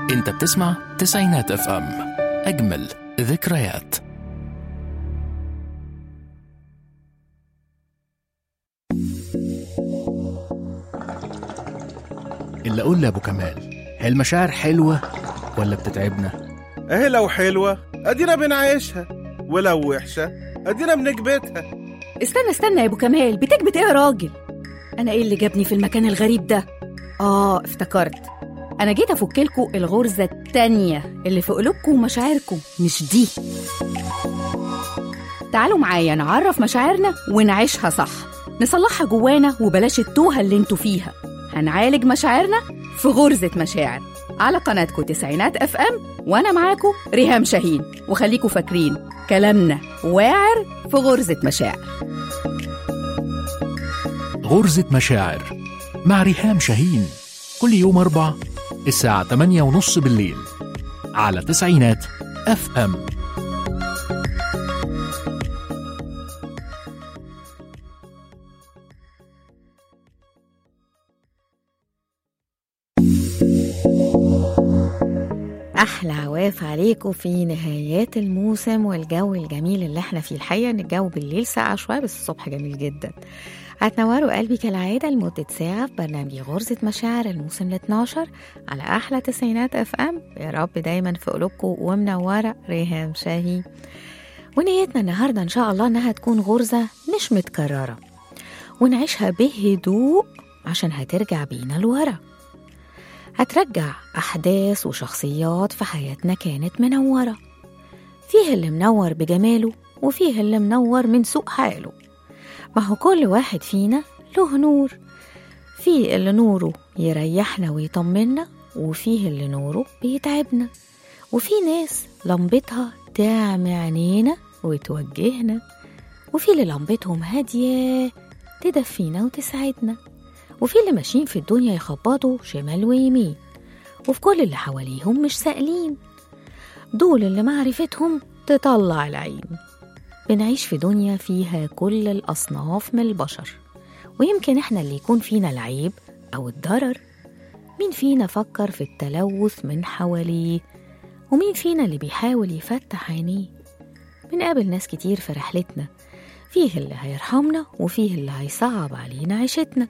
انت بتسمع تسعينات اف ام اجمل ذكريات اللي اقول لابو كمال هي المشاعر حلوه ولا بتتعبنا اهي لو حلوة ادينا بنعيشها ولو وحشة ادينا بنكبتها استنى استنى يا ابو كمال بتكبت ايه يا راجل انا ايه اللي جابني في المكان الغريب ده اه افتكرت انا جيت افك لكم الغرزه التانية اللي في قلوبكم ومشاعركم مش دي تعالوا معايا نعرف مشاعرنا ونعيشها صح نصلحها جوانا وبلاش التوهه اللي انتوا فيها هنعالج مشاعرنا في غرزه مشاعر على قناتكم تسعينات اف ام وانا معاكم ريهام شاهين وخليكم فاكرين كلامنا واعر في غرزه مشاعر غرزة مشاعر مع ريهام شاهين كل يوم أربع الساعة 8 ونص بالليل على تسعينات اف ام احلى عواف عليكم في نهايات الموسم والجو الجميل اللي احنا فيه الحقيقه ان الجو بالليل ساقع شويه بس الصبح جميل جدا هتنوروا قلبي كالعاده لمده ساعه في برنامج غرزه مشاعر الموسم ال 12 على احلى تسعينات اف ام يا رب دايما في قلوبكم ومنوره ريهام شاهي ونيتنا النهارده ان شاء الله انها تكون غرزه مش متكرره ونعيشها بهدوء عشان هترجع بينا لورا هترجع أحداث وشخصيات في حياتنا كانت منورة فيه اللي منور بجماله وفيه اللي منور من سوء حاله ما هو كل واحد فينا له نور فيه اللي نوره يريحنا ويطمنا وفيه اللي نوره بيتعبنا وفي ناس لمبتها تعمي عينينا وتوجهنا وفي اللي لمبتهم هادية تدفينا وتسعدنا وفي اللي ماشيين في الدنيا يخبطوا شمال ويمين وفي كل اللي حواليهم مش سائلين دول اللي معرفتهم تطلع العين بنعيش في دنيا فيها كل الأصناف من البشر ويمكن إحنا اللي يكون فينا العيب أو الضرر مين فينا فكر في التلوث من حواليه ومين فينا اللي بيحاول يفتح عينيه بنقابل ناس كتير في رحلتنا فيه اللي هيرحمنا وفيه اللي هيصعب علينا عيشتنا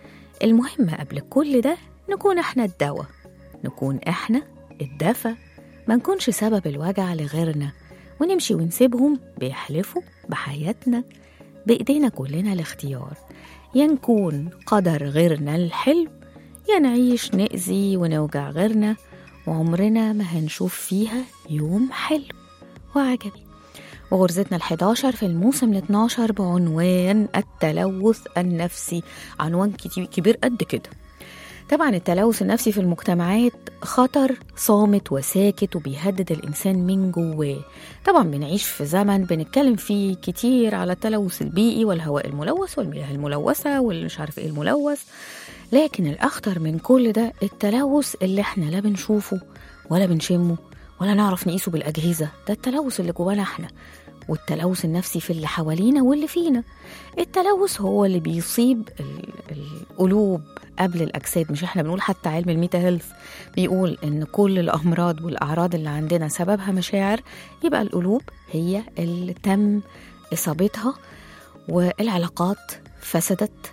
المهم قبل كل ده نكون احنا الدواء نكون احنا الدفى ما نكونش سبب الوجع لغيرنا ونمشي ونسيبهم بيحلفوا بحياتنا بإيدينا كلنا الاختيار يا نكون قدر غيرنا الحلم يا نعيش نأذي ونوجع غيرنا وعمرنا ما هنشوف فيها يوم حلو وعجبي وغرزتنا الحداشر في الموسم الاتناشر بعنوان التلوث النفسي عنوان كتي- كبير قد كده طبعا التلوث النفسي في المجتمعات خطر صامت وساكت وبيهدد الإنسان من جواه طبعا بنعيش في زمن بنتكلم فيه كتير على التلوث البيئي والهواء الملوث والمياه الملوثة واللي مش عارف ايه الملوث لكن الأخطر من كل ده التلوث اللي احنا لا بنشوفه ولا بنشمه ولا نعرف نقيسه بالأجهزة ده التلوث اللي جوانا احنا والتلوث النفسي في اللي حوالينا واللي فينا التلوث هو اللي بيصيب ال- القلوب قبل الأجساد مش احنا بنقول حتى علم الميتا هيلث بيقول إن كل الأمراض والأعراض اللي عندنا سببها مشاعر يبقى القلوب هي اللي تم إصابتها والعلاقات فسدت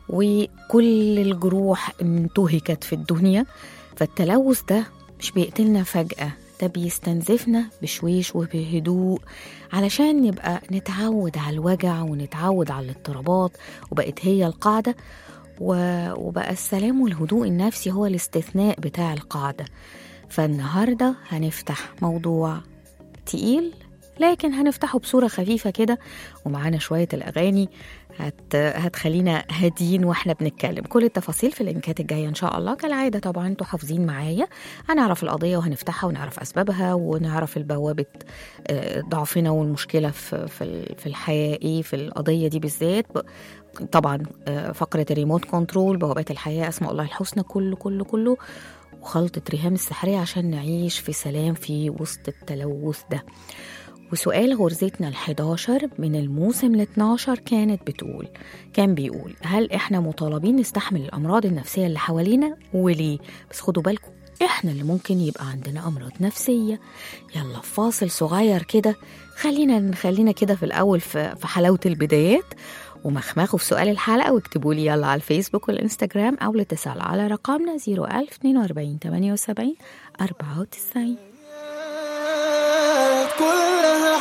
وكل الجروح انتهكت في الدنيا فالتلوث ده مش بيقتلنا فجأة ده بيستنزفنا بشويش وبهدوء علشان نبقى نتعود على الوجع ونتعود على الاضطرابات وبقت هي القاعدة و- وبقى السلام والهدوء النفسي هو الاستثناء بتاع القاعدة فالنهاردة هنفتح موضوع تقيل لكن هنفتحه بصورة خفيفة كده ومعانا شوية الأغاني هت... هتخلينا هاديين واحنا بنتكلم كل التفاصيل في اللينكات الجاية إن شاء الله كالعادة طبعا انتوا حافظين معايا هنعرف القضية وهنفتحها ونعرف أسبابها ونعرف البوابة آه، ضعفنا والمشكلة في في ال- في الحياة إيه في القضية دي بالذات ب- طبعا آه، فقرة الريموت كنترول بوابات الحياة أسماء الله الحسنى كله كله كله وخلطة ريهام السحرية عشان نعيش في سلام في وسط التلوث ده وسؤال غرزتنا ال11 من الموسم ال12 كانت بتقول كان بيقول هل احنا مطالبين نستحمل الامراض النفسيه اللي حوالينا وليه بس خدوا بالكم احنا اللي ممكن يبقى عندنا امراض نفسيه يلا فاصل صغير كده خلينا خلينا كده في الاول في في حلاوه البدايات ومخمخوا في سؤال الحلقه واكتبوا لي يلا على الفيسبوك والانستجرام او الاتصال على رقمنا 01042 78 94 كلها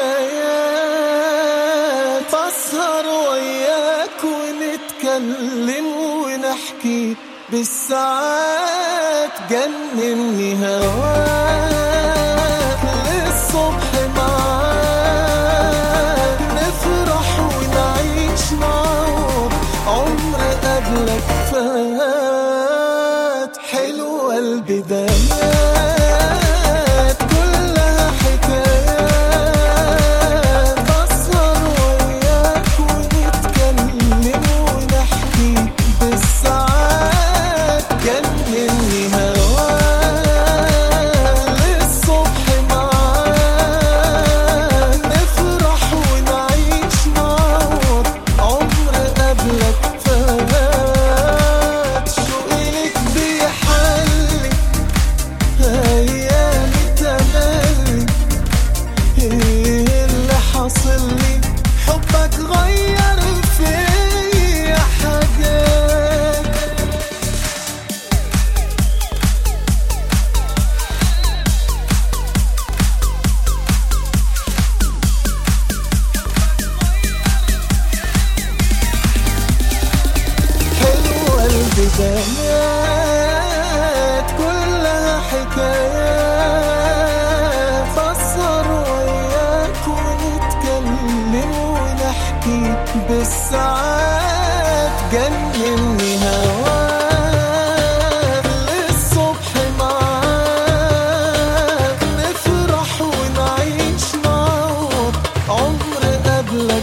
حكايات بسهر وياك ونتكلم ونحكي بالساعات جنني هواك للصبح معاك نفرح ونعيش معاك عمر قبلك فات حلوة البدايات كلها حكايات بسهر وياك ونتكلم ونحكي بالساعات جنني هواك للصبح معاك نفرح ونعيش معاك عمر قبلك فات شوقي لك بيحلي ايامي تملي ايه اللي حاصل لي حبك غير فيا حاجات حلوة البدايات كلها حكايات فسر وياك ونتكلم ونحكي بالساعات جنني هواك للصبح معاك نفرح ونعيش معاك عمر قبلك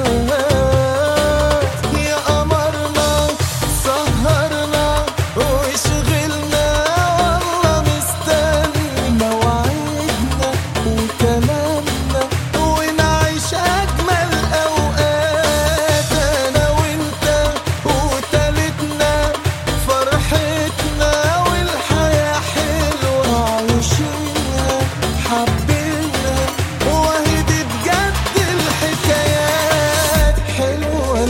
فات يا قمرنا سهرنا وشغلنا والله مستني مواعيدنا وكلامنا ونعيش أجمل أوقات أنا وأنت وتالتنا فرحتنا والحياة حلوة عايشينها حبينا وهي دي بجد الحكايات حلوة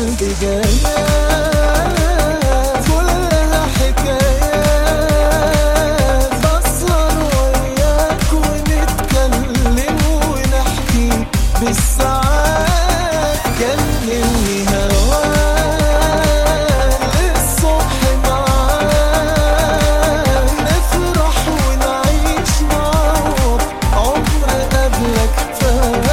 البدايات كلها حكايات بسهر وياك ونتكلم ونحكي بالساعات جنني هواك للصبح معاك نفرح ونعيش معاك عمر قبلك فات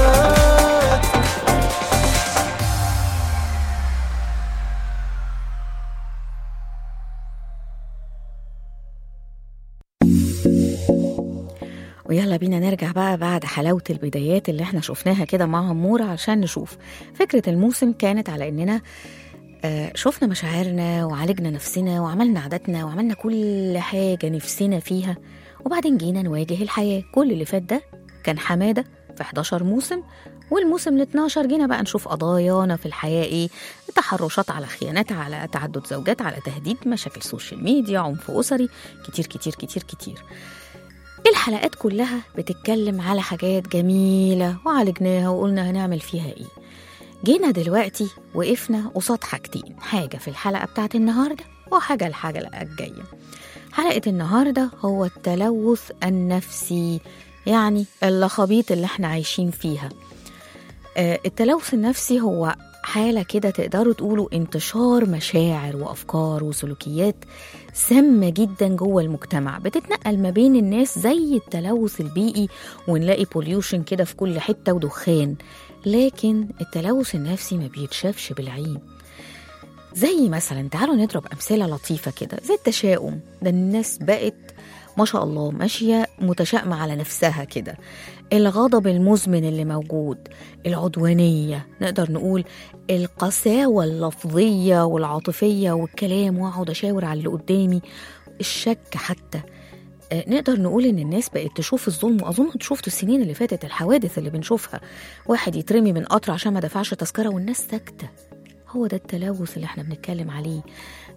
ويلا بينا نرجع بقى بعد حلاوة البدايات اللي احنا شفناها كده مع عمورة عشان نشوف فكرة الموسم كانت على اننا آه، شفنا مشاعرنا وعالجنا نفسنا وعملنا عاداتنا وعملنا كل حاجة نفسنا فيها وبعدين جينا نواجه الحياة كل اللي فات ده كان حمادة في 11 موسم والموسم ال 12 جينا بقى نشوف قضايانا في الحياة ايه تحرشات على خيانات على تعدد زوجات على تهديد مشاكل سوشيال ميديا عنف أسري كتير كتير كتير كتير الحلقات كلها بتتكلم على حاجات جميلة وعالجناها وقلنا هنعمل فيها ايه جينا دلوقتي وقفنا قصاد حاجتين حاجة في الحلقة بتاعت النهاردة وحاجة الحاجة الجاية حلقة النهاردة هو التلوث النفسي يعني اللخبيط اللي احنا عايشين فيها آه، التلوث النفسي هو حالة كده تقدروا تقولوا انتشار مشاعر وأفكار وسلوكيات سامة جدا جوه المجتمع بتتنقل ما بين الناس زي التلوث البيئي ونلاقي بوليوشن كده في كل حتة ودخان لكن التلوث النفسي ما بيتشافش بالعين زي مثلا تعالوا نضرب أمثلة لطيفة كده زي التشاؤم ده الناس بقت ما شاء الله ماشية متشائمة على نفسها كده الغضب المزمن اللي موجود العدوانية نقدر نقول القساوة اللفظية والعاطفية والكلام واقعد أشاور على اللي قدامي الشك حتى آه، نقدر نقول ان الناس بقت تشوف الظلم واظن انتوا شفتوا السنين اللي فاتت الحوادث اللي بنشوفها واحد يترمي من قطر عشان ما دفعش تذكره والناس ساكته هو ده التلوث اللي احنا بنتكلم عليه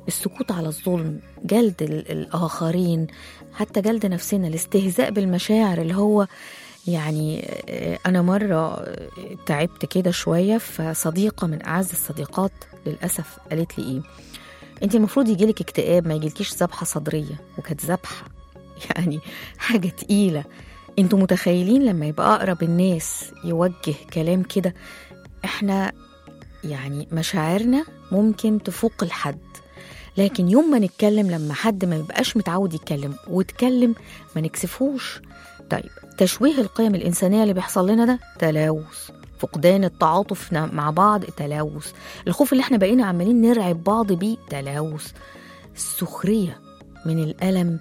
السكوت على الظلم جلد ال- الآخرين حتى جلد نفسنا الاستهزاء بالمشاعر اللي هو يعني آه، أنا مرة آه، تعبت كده شوية فصديقة من أعز الصديقات للأسف قالت لي إيه أنت المفروض يجيلك اكتئاب ما يجيلكيش ذبحة صدرية وكانت ذبحة يعني حاجة تقيلة انتوا متخيلين لما يبقى أقرب الناس يوجه كلام كده احنا يعني مشاعرنا ممكن تفوق الحد لكن يوم ما نتكلم لما حد ما يبقاش متعود يتكلم واتكلم ما نكسفوش طيب تشويه القيم الإنسانية اللي بيحصل لنا ده تلاوث فقدان التعاطف نا- مع بعض تلاوث الخوف اللي احنا بقينا عمالين نرعب بعض بيه تلاوث السخرية من الألم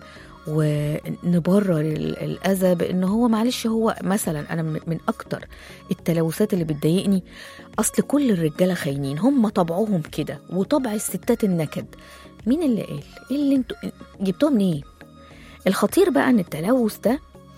ونبرر ال- الأذى بأن هو معلش هو مثلا أنا من من أكتر التلوثات اللي بتضايقني أصل كل الرجالة خاينين هم طبعهم كده وطبع الستات النكد مين اللي قال؟ إيه اللي انتوا جبتوه منين؟ الخطير بقى ان التلوث ده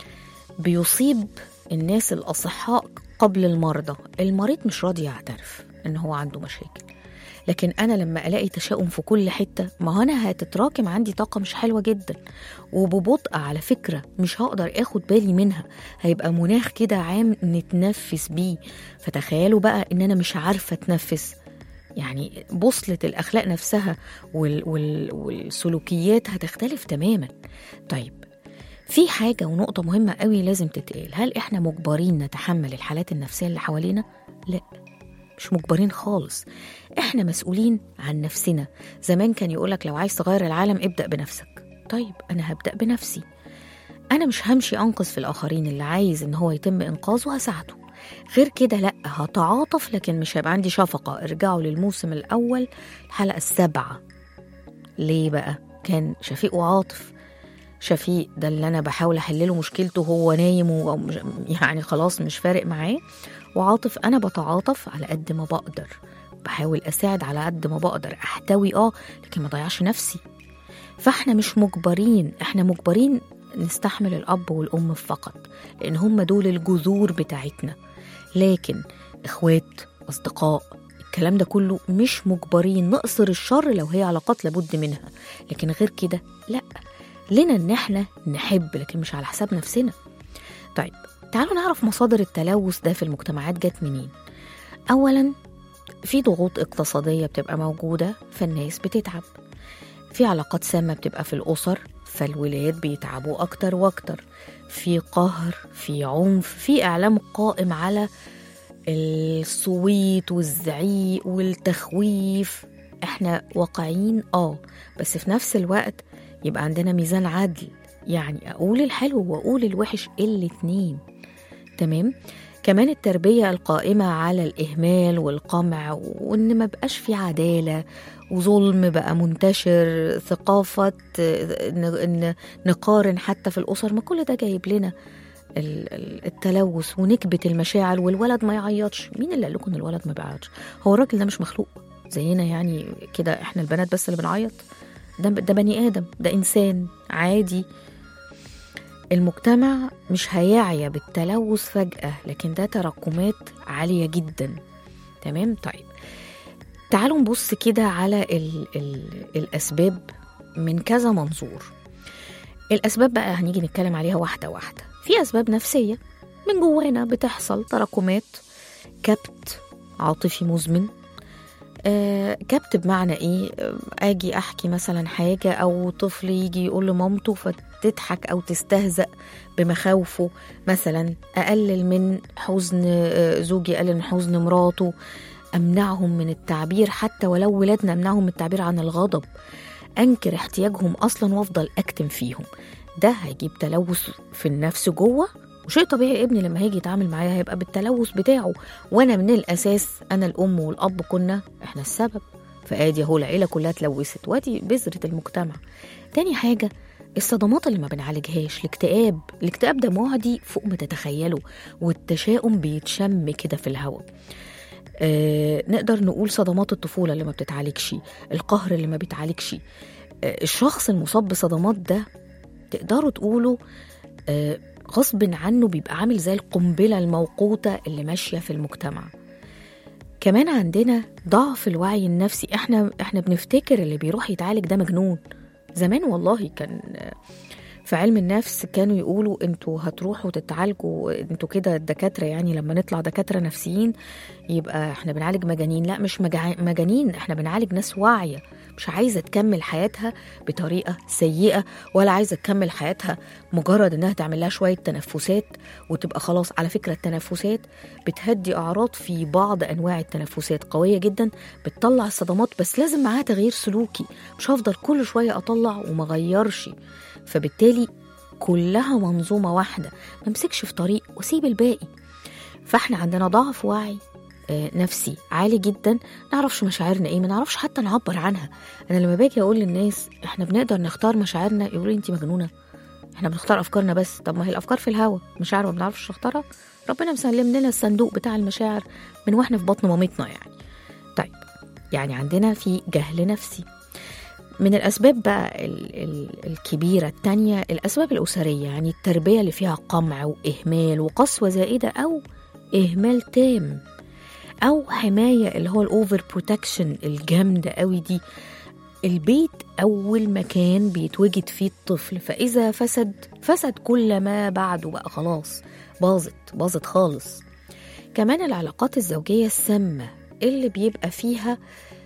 بيصيب الناس الأصحاء قبل المرضى المريض مش راضي يعترف ان هو عنده مشاكل لكن انا لما الاقي تشاؤم في كل حته ما هو انا هتتراكم عندي طاقه مش حلوه جدا وببطء على فكره مش هقدر اخد بالي منها هيبقى مناخ كده عام نتنفس بيه فتخيلوا بقى ان انا مش عارفه اتنفس يعني بوصلة الأخلاق نفسها وال وال والسلوكيات هتختلف تماما طيب في حاجة ونقطة مهمة قوي لازم تتقال هل إحنا مجبرين نتحمل الحالات النفسية اللي حوالينا؟ لا مش مجبرين خالص إحنا مسؤولين عن نفسنا زمان كان يقولك لو عايز تغير العالم ابدأ بنفسك طيب أنا هبدأ بنفسي أنا مش همشي أنقذ في الآخرين اللي عايز إن هو يتم إنقاذه هساعده غير كده لأ هتعاطف لكن مش هيبقى عندي شفقة ارجعوا للموسم الأول الحلقة السابعة ليه بقى كان شفيق وعاطف شفيق ده اللي انا بحاول احلله مشكلته هو نايم و يعني خلاص مش فارق معاه وعاطف انا بتعاطف على قد ما بقدر بحاول اساعد على قد ما بقدر احتوي اه لكن ما ضيعش نفسي فاحنا مش مجبرين احنا مجبرين نستحمل الاب والام فقط لان هم دول الجذور بتاعتنا لكن اخوات اصدقاء الكلام ده كله مش مجبرين نقصر الشر لو هي علاقات لابد منها لكن غير كده لا لنا ان احنا نحب لكن مش على حساب نفسنا طيب تعالوا نعرف مصادر التلوث ده في المجتمعات جت منين اولا في ضغوط اقتصاديه بتبقى موجوده فالناس بتتعب في علاقات سامه بتبقى في الاسر فالولاد بيتعبوا اكتر واكتر في قهر في عنف في اعلام قائم على الصويت والزعيق والتخويف احنا واقعين اه بس في نفس الوقت يبقى عندنا ميزان عدل يعني اقول الحلو واقول الوحش الاتنين تمام كمان التربية القائمة على الإهمال والقمع وإن ما بقاش في عدالة وظلم بقى منتشر ثقافة إن إن نقارن حتى في الأسر ما كل ده جايب لنا ال- ال- التلوث ونكبة المشاعر والولد ما يعيطش مين اللي قال لكم إن الولد ما بيعيطش هو الراجل ده مش مخلوق زينا يعني كده إحنا البنات بس اللي بنعيط ده ده بني آدم ده إنسان عادي المجتمع مش هيعيا بالتلوث فجأة لكن ده تراكمات عالية جدا تمام طيب تعالوا نبص كده على ال ال الأسباب من كذا منظور الأسباب بقى هنيجي نتكلم عليها واحدة واحدة في أسباب نفسية من جوانا بتحصل تراكمات كبت عاطفي مزمن آه كبت بمعنى ايه آه، اجي احكي مثلا حاجه او طفل يجي يقول لمامته فتضحك او تستهزأ بمخاوفه مثلا اقلل من حزن آه، زوجي اقلل من حزن مراته امنعهم من التعبير حتى ولو ولادنا امنعهم من التعبير عن الغضب انكر احتياجهم اصلا وافضل اكتم فيهم ده هيجيب تلوث في النفس جوه وشيء طبيعي ابني لما هيجي يتعامل معايا هيبقى بالتلوث بتاعه وانا من الاساس انا الام والاب كنا احنا السبب فادي اهو العيله كلها اتلوثت وادي بذره المجتمع تاني حاجه الصدمات اللي ما بنعالجهاش الاكتئاب الاكتئاب ده معدي فوق ما تتخيلوا والتشاؤم بيتشم كده في الهواء آه نقدر نقول صدمات الطفولة اللي ما بتتعالجش القهر اللي ما بيتعالجش آه الشخص المصاب بصدمات ده تقدروا تقولوا آه غصب عنه بيبقى عامل زي القنبلة الموقوتة اللي ماشية في المجتمع كمان عندنا ضعف الوعي النفسي احنا احنا بنفتكر اللي بيروح يتعالج ده مجنون زمان والله كان في علم النفس كانوا يقولوا انتوا هتروحوا تتعالجوا انتوا كده الدكاتره يعني لما نطلع دكاتره نفسيين يبقى احنا بنعالج مجانين لا مش مجع- مجانين احنا بنعالج ناس واعيه مش عايزه تكمل حياتها بطريقه سيئه ولا عايزه تكمل حياتها مجرد انها تعمل لها شويه تنفسات وتبقى خلاص على فكره التنفسات بتهدي اعراض في بعض انواع التنفسات قويه جدا بتطلع الصدمات بس لازم معاها تغيير سلوكي مش هفضل كل شويه اطلع وما غيرش فبالتالي كلها منظومه واحده ما امسكش في طريق واسيب الباقي فاحنا عندنا ضعف وعي آه، نفسي عالي جدا نعرفش مشاعرنا ايه ما نعرفش حتى نعبر عنها انا لما باجي اقول للناس احنا بنقدر نختار مشاعرنا يقولوا لي انت مجنونه احنا بنختار افكارنا بس طب ما هي الافكار في الهوا مشاعر ما بنعرفش نختارها ربنا مسلم لنا الصندوق بتاع المشاعر من واحنا في بطن مامتنا يعني طيب يعني عندنا في جهل نفسي من الأسباب بقى ال- ال- الكبيرة التانية الأسباب الأسرية يعني التربية اللي فيها قمع وإهمال وقسوة زائدة أو إهمال تام أو حماية اللي هو الأوفر بروتكشن الجامدة قوي دي البيت أول مكان بيتوجد فيه الطفل فإذا فسد فسد كل ما بعده بقى خلاص باظت باظت خالص كمان العلاقات الزوجية السامة اللي بيبقى فيها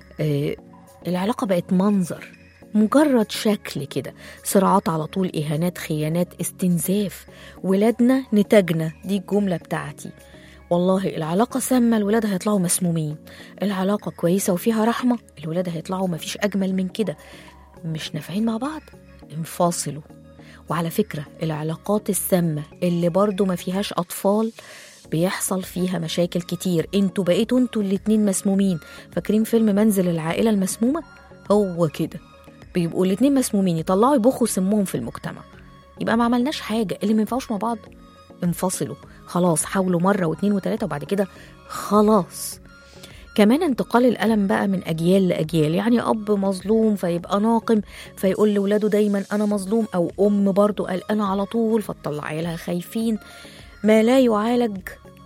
آه العلاقة بقت منظر مجرد شكل كده صراعات على طول إهانات خيانات استنزاف ولادنا نتاجنا دي الجملة بتاعتي والله العلاقة سامة الولاد هيطلعوا مسمومين العلاقة كويسة وفيها رحمة الولاد هيطلعوا مفيش أجمل من كده مش نافعين مع بعض انفصلوا وعلى فكرة العلاقات السامة اللي برضو ما فيهاش أطفال بيحصل فيها مشاكل كتير انتوا بقيتوا انتوا الاتنين مسمومين فاكرين فيلم منزل العائلة المسمومة هو كده بيبقوا الاتنين مسمومين يطلعوا يبخوا سمهم في المجتمع يبقى ما عملناش حاجة اللي ما ينفعوش مع بعض انفصلوا خلاص حاولوا مرة واتنين وتلاتة وبعد كده خلاص كمان انتقال الألم بقى من أجيال لأجيال يعني أب مظلوم فيبقى ناقم فيقول لولاده دايما أنا مظلوم أو أم برضو قلقانة على طول فتطلع عيالها خايفين ما لا يعالج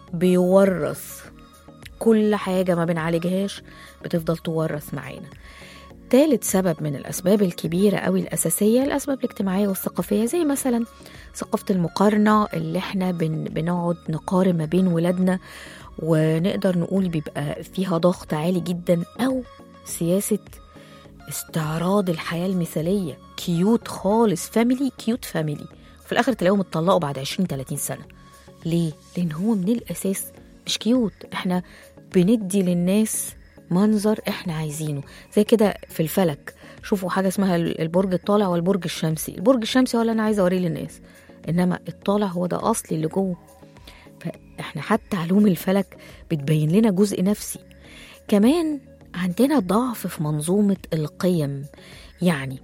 بيورث كل حاجة ما بنعالجهاش بتفضل تورث معانا تالت سبب من الأسباب الكبيرة أوي الأساسية الأسباب الاجتماعية والثقافية زي مثلا ثقافة المقارنة اللي احنا بن بنقعد نقارن ما بين ولادنا ونقدر نقول بيبقى فيها ضغط عالي جدا أو سياسة استعراض الحياة المثالية كيوت خالص فاميلي كيوت فاميلي في الآخر تلاقيهم اتطلقوا بعد 20 30 سنة ليه؟ لأن هو من الأساس مش كيوت احنا بندي للناس منظر احنا عايزينه زي كده في الفلك شوفوا حاجة اسمها البرج الطالع والبرج الشمسي البرج الشمسي هو اللي أنا عايزة أوريه للناس إنما الطالع هو ده أصلي اللي جوه فاحنا حتى علوم الفلك بتبين لنا جزء نفسي كمان عندنا ضعف في منظومة القيم يعني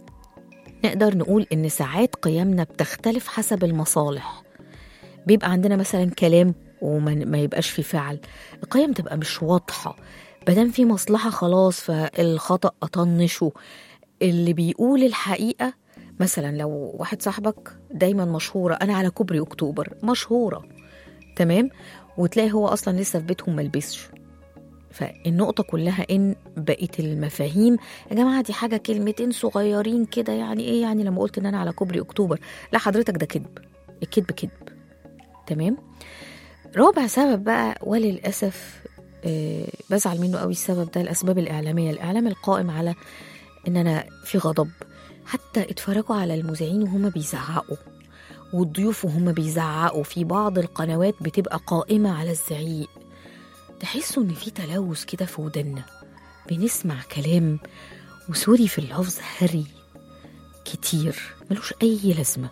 نقدر نقول إن ساعات قيمنا بتختلف حسب المصالح بيبقى عندنا مثلا كلام وما ما يبقاش في فعل القيم تبقى مش واضحة مادام في مصلحة خلاص فالخطأ أطنشه اللي بيقول الحقيقة مثلا لو واحد صاحبك دايما مشهورة أنا على كوبري أكتوبر مشهورة تمام وتلاقي هو أصلا لسه في بيتهم ملبسش فالنقطة كلها إن بقيت المفاهيم يا جماعة دي حاجة كلمتين صغيرين كده يعني إيه يعني لما قلت إن أنا على كوبري أكتوبر لا حضرتك ده كذب الكذب كذب تمام رابع سبب بقى وللأسف آه بزعل منه قوي السبب ده الأسباب الإعلامية الإعلام القائم على إن أنا في غضب حتى اتفرجوا على المذيعين وهم بيزعقوا والضيوف وهم بيزعقوا في بعض القنوات بتبقى قائمة على الزعيق تحسوا إن في تلوث كده في ودنا بنسمع كلام وسوري في اللفظ هري كتير ملوش أي لازمة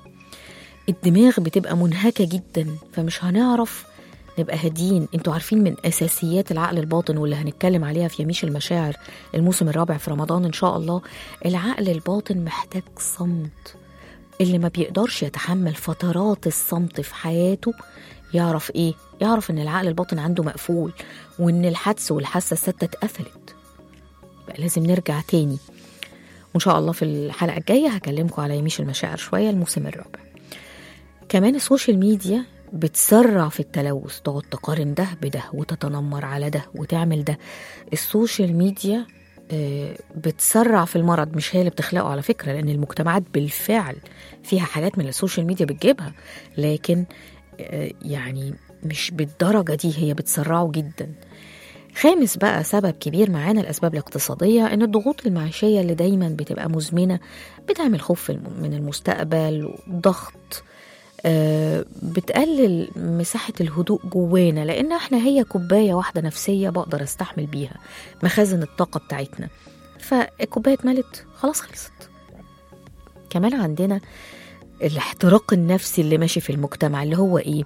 الدماغ بتبقى منهكة جدا فمش هنعرف نبقى هاديين انتوا عارفين من اساسيات العقل الباطن واللي هنتكلم عليها في يميش المشاعر الموسم الرابع في رمضان ان شاء الله العقل الباطن محتاج صمت اللي ما بيقدرش يتحمل فترات الصمت في حياته يعرف ايه يعرف ان العقل الباطن عنده مقفول وان الحدس والحاسه السته اتقفلت يبقى لازم نرجع تاني وان شاء الله في الحلقه الجايه هكلمكم على يميش المشاعر شويه الموسم الرابع كمان السوشيال ميديا بتسرع في التلوث تقعد تقارن ده بده وتتنمر على ده وتعمل ده السوشيال ميديا آه، بتسرع في المرض مش هي اللي بتخلقه على فكرة لأن المجتمعات بالفعل فيها حاجات من السوشيال ميديا بتجيبها لكن آه، يعني مش بالدرجة دي هي بتسرعه جدا خامس بقى سبب كبير معانا الأسباب الاقتصادية إن الضغوط المعيشية اللي دايما بتبقى مزمنة بتعمل خوف الم- من المستقبل وضغط آه، بتقلل مساحة الهدوء جوانا لأن احنا هي كوباية واحدة نفسية بقدر استحمل بيها مخازن الطاقة بتاعتنا فالكوباية اتملت خلاص خلصت كمان عندنا الاحتراق النفسي اللي ماشي في المجتمع اللي هو ايه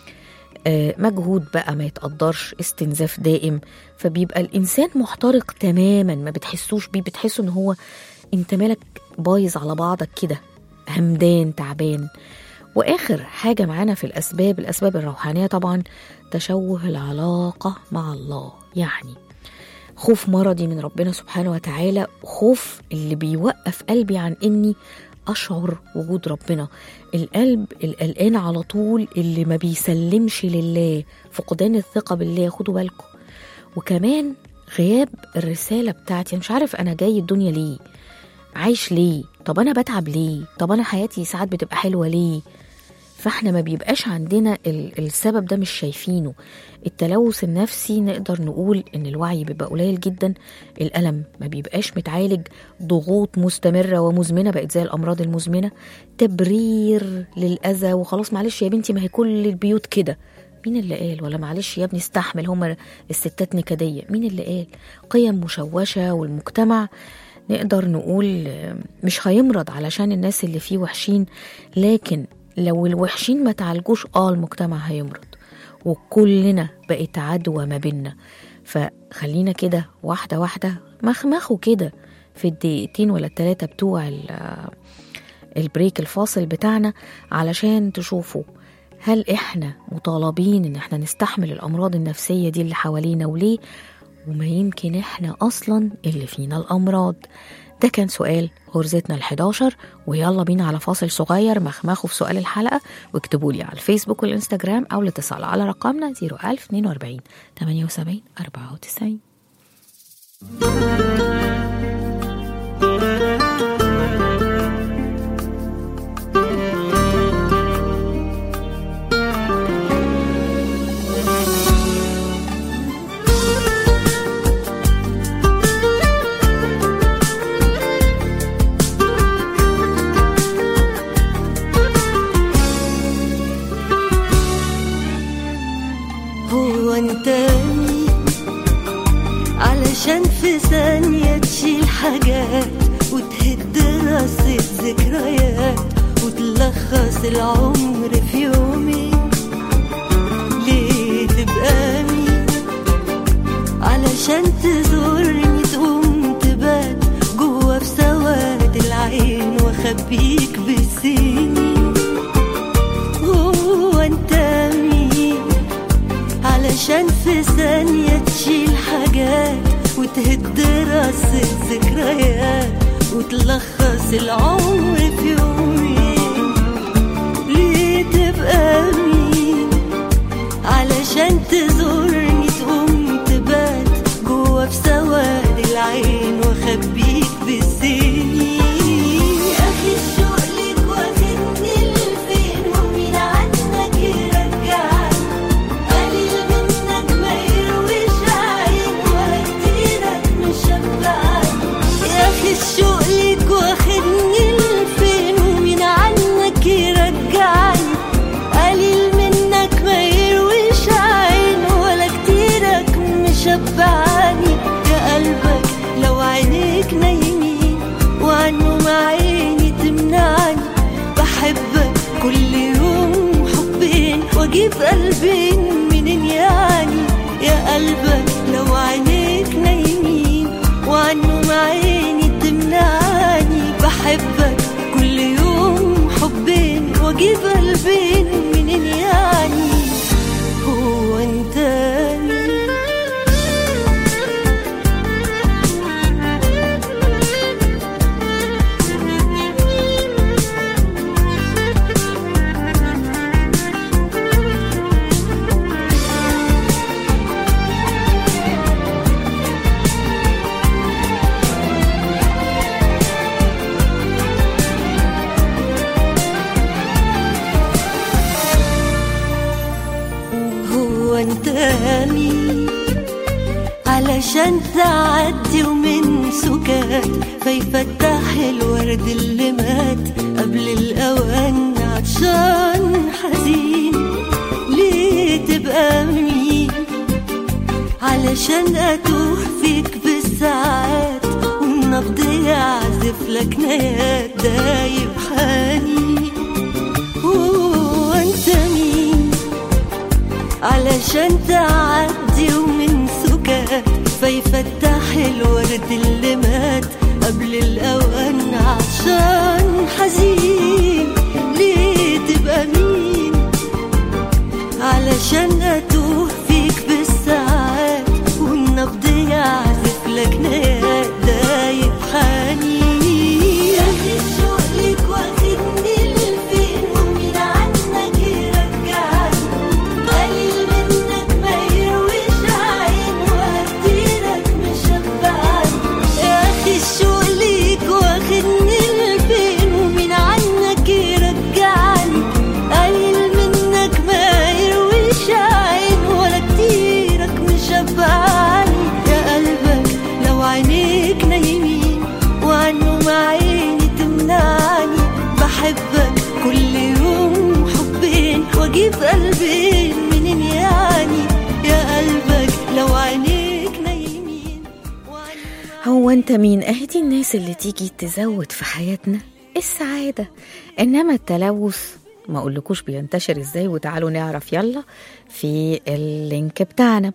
آه، مجهود بقى ما يتقدرش استنزاف دائم فبيبقى الانسان محترق تماما ما بتحسوش بيه بتحسه ان هو انت مالك بايظ على بعضك كده همدان تعبان واخر حاجه معانا في الاسباب الاسباب الروحانيه طبعا تشوه العلاقه مع الله يعني خوف مرضي من ربنا سبحانه وتعالى خوف اللي بيوقف قلبي عن اني اشعر وجود ربنا القلب القلقان على طول اللي ما بيسلمش لله فقدان الثقه بالله خدوا بالكم وكمان غياب الرساله بتاعتي أنا مش عارف انا جاي الدنيا ليه عايش ليه طب انا بتعب ليه طب انا حياتي ساعات بتبقى حلوه ليه فاحنا ما بيبقاش عندنا ال- السبب ده مش شايفينه التلوث النفسي نقدر نقول ان الوعي بيبقى قليل جدا الألم ما بيبقاش متعالج ضغوط مستمرة ومزمنة بقت زي الأمراض المزمنة تبرير للأذى وخلاص معلش يا بنتي ما هي كل البيوت كده مين اللي قال ولا معلش يا ابني استحمل هما الستات نكدية مين اللي قال قيم مشوشة والمجتمع نقدر نقول آه، مش هيمرض علشان الناس اللي فيه وحشين لكن لو الوحشين ما تعالجوش اه المجتمع هيمرض وكلنا بقت عدوى ما بينا فخلينا كده واحدة واحدة مخمخوا كده في الدقيقتين ولا التلاتة بتوع ال- البريك الفاصل بتاعنا علشان تشوفوا هل احنا مطالبين ان احنا نستحمل الامراض النفسية دي اللي حوالينا وليه وما يمكن احنا اصلا اللي فينا الامراض ده كان سؤال غرزتنا ال11 ويلا بينا على فاصل صغير مخمخوا في سؤال الحلقة واكتبوا لي على الفيسبوك والانستجرام أو الاتصال على رقمنا 01042 78 94 هو انت مين علشان في ثانية تشيل حاجات وتهد رصة ذكريات وتلخص العمر في يومين ليه تبقى مين علشان تزورني تقوم تبات جوا في سواد العين واخبيك بالسنين هو انت مين علشان في ثانية تشيل حاجات وتهد راس الذكريات وتلخص العمر في يومين ليه تبقى مين علشان تزورني تقوم تبات جوا في سواد العين واخبيك بالسنين يا اخي الشوق ليك واخدني لفين ومين عنك يرجعني قليل منك ما يرويش عين ولا كتيرك مشبعني يا اخي الشوق ليك واخدني لفين ومين عنك يرجعني قليل منك ما يرويش عين ولا كتيرك مشبعني يا قلبك لو عينيك نايمين وعنهم عيني تمنعني بحبك كل يوم حبين واجيب قلبين منين يعني يا قلبك لو عينيك نايمين وعنهم عيني تمنعني بحبك كل يوم حبين واجيب قلبين منين يعني هو انت مين علشان تعدي ومن سكات فيفتح الورد اللي مات قبل الأوان عطشان حزين ليه تبقى مين علشان أتوه فيك بالساعات والنبض يعزف لك نيات دايب حنين وانت مين علشان تعدي ومن سكات فيفتح الورد اللي مات قبل الأوان عطشان حزين ليه تبقى مين علشان أتوه فيك بالساعات والنبض يعزف لك نيات دايب حنين يا أخي شغلك واخدني لفين ومين عنك يرجعني قليل منك ما يرويش عين وهديلك مشبعني يا أخي شغلك واخدني لفين ومين عنك يرجعني قليل منك ما يرويش عين ولا كتيرك مشبعني يا قلبك لو عينيك نايمين وعنه ما عيني تمنعني بحبك كل يوم حبين واجيب قلبين منين يعني يا قلبك لو عينيك نايمين وعنه هو انت مين اهدي الناس اللي تيجي تزود في حياتنا السعادة انما التلوث ما اقولكوش بينتشر ازاي وتعالوا نعرف يلا في اللينك بتاعنا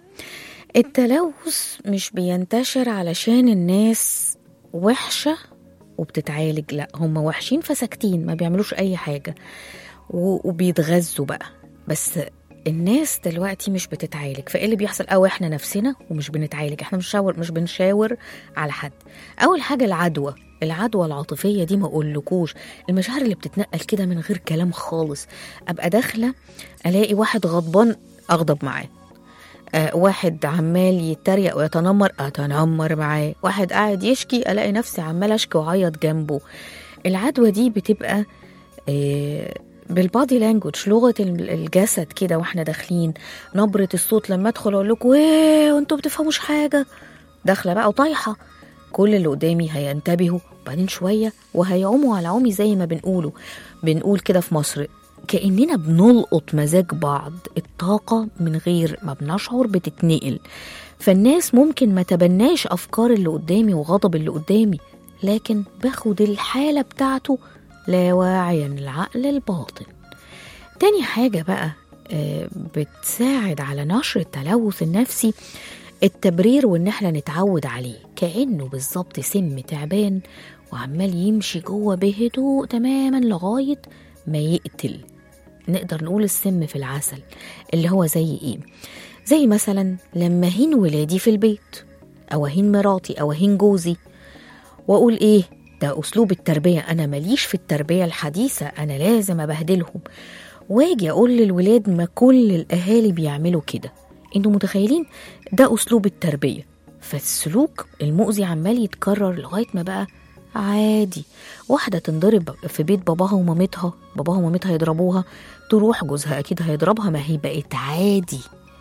التلوث مش بينتشر علشان الناس وحشة وبتتعالج لا هم وحشين فساكتين ما بيعملوش اي حاجة و- وبيتغذوا بقى بس الناس دلوقتي مش بتتعالج فايه اللي بيحصل او احنا نفسنا ومش بنتعالج احنا مش شاور مش بنشاور على حد اول حاجه العدوى العدوى العاطفيه دي ما اقولكوش المشاعر اللي بتتنقل كده من غير كلام خالص ابقى داخله الاقي واحد غضبان اغضب معاه آه واحد عمال يتريق ويتنمر اتنمر معاه واحد قاعد يشكي الاقي نفسي عمال اشكي واعيط جنبه العدوى دي بتبقى آه بالبادي لانجوج لغه ال- الجسد كده واحنا داخلين نبره الصوت لما ادخل اقول لكم ايه وانتوا بتفهموش حاجه داخله بقى وطايحه كل اللي قدامي هينتبهوا وبعدين شويه وهيعوموا على عمي زي ما بنقوله بنقول كده في مصر كاننا بنلقط مزاج بعض الطاقه من غير ما بنشعر بتتنقل فالناس ممكن ما تبناش افكار اللي قدامي وغضب اللي قدامي لكن باخد الحاله بتاعته لا واعيا العقل الباطن تاني حاجة بقى آه، بتساعد على نشر التلوث النفسي التبرير وان احنا نتعود عليه كأنه بالظبط سم تعبان وعمال يمشي جوه بهدوء تماما لغاية ما يقتل نقدر نقول السم في العسل اللي هو زي ايه زي مثلا لما هين ولادي في البيت او اهين مراتي او اهين جوزي واقول ايه ده اسلوب التربيه انا ماليش في التربيه الحديثه انا لازم ابهدلهم واجي اقول للولاد ما كل الاهالي بيعملوا كده انتوا متخيلين ده اسلوب التربيه فالسلوك المؤذي عمال يتكرر لغايه ما بقى عادي واحده تنضرب في بيت باباها ومامتها باباها ومامتها يضربوها تروح جوزها اكيد هيضربها ما هي بقت عادي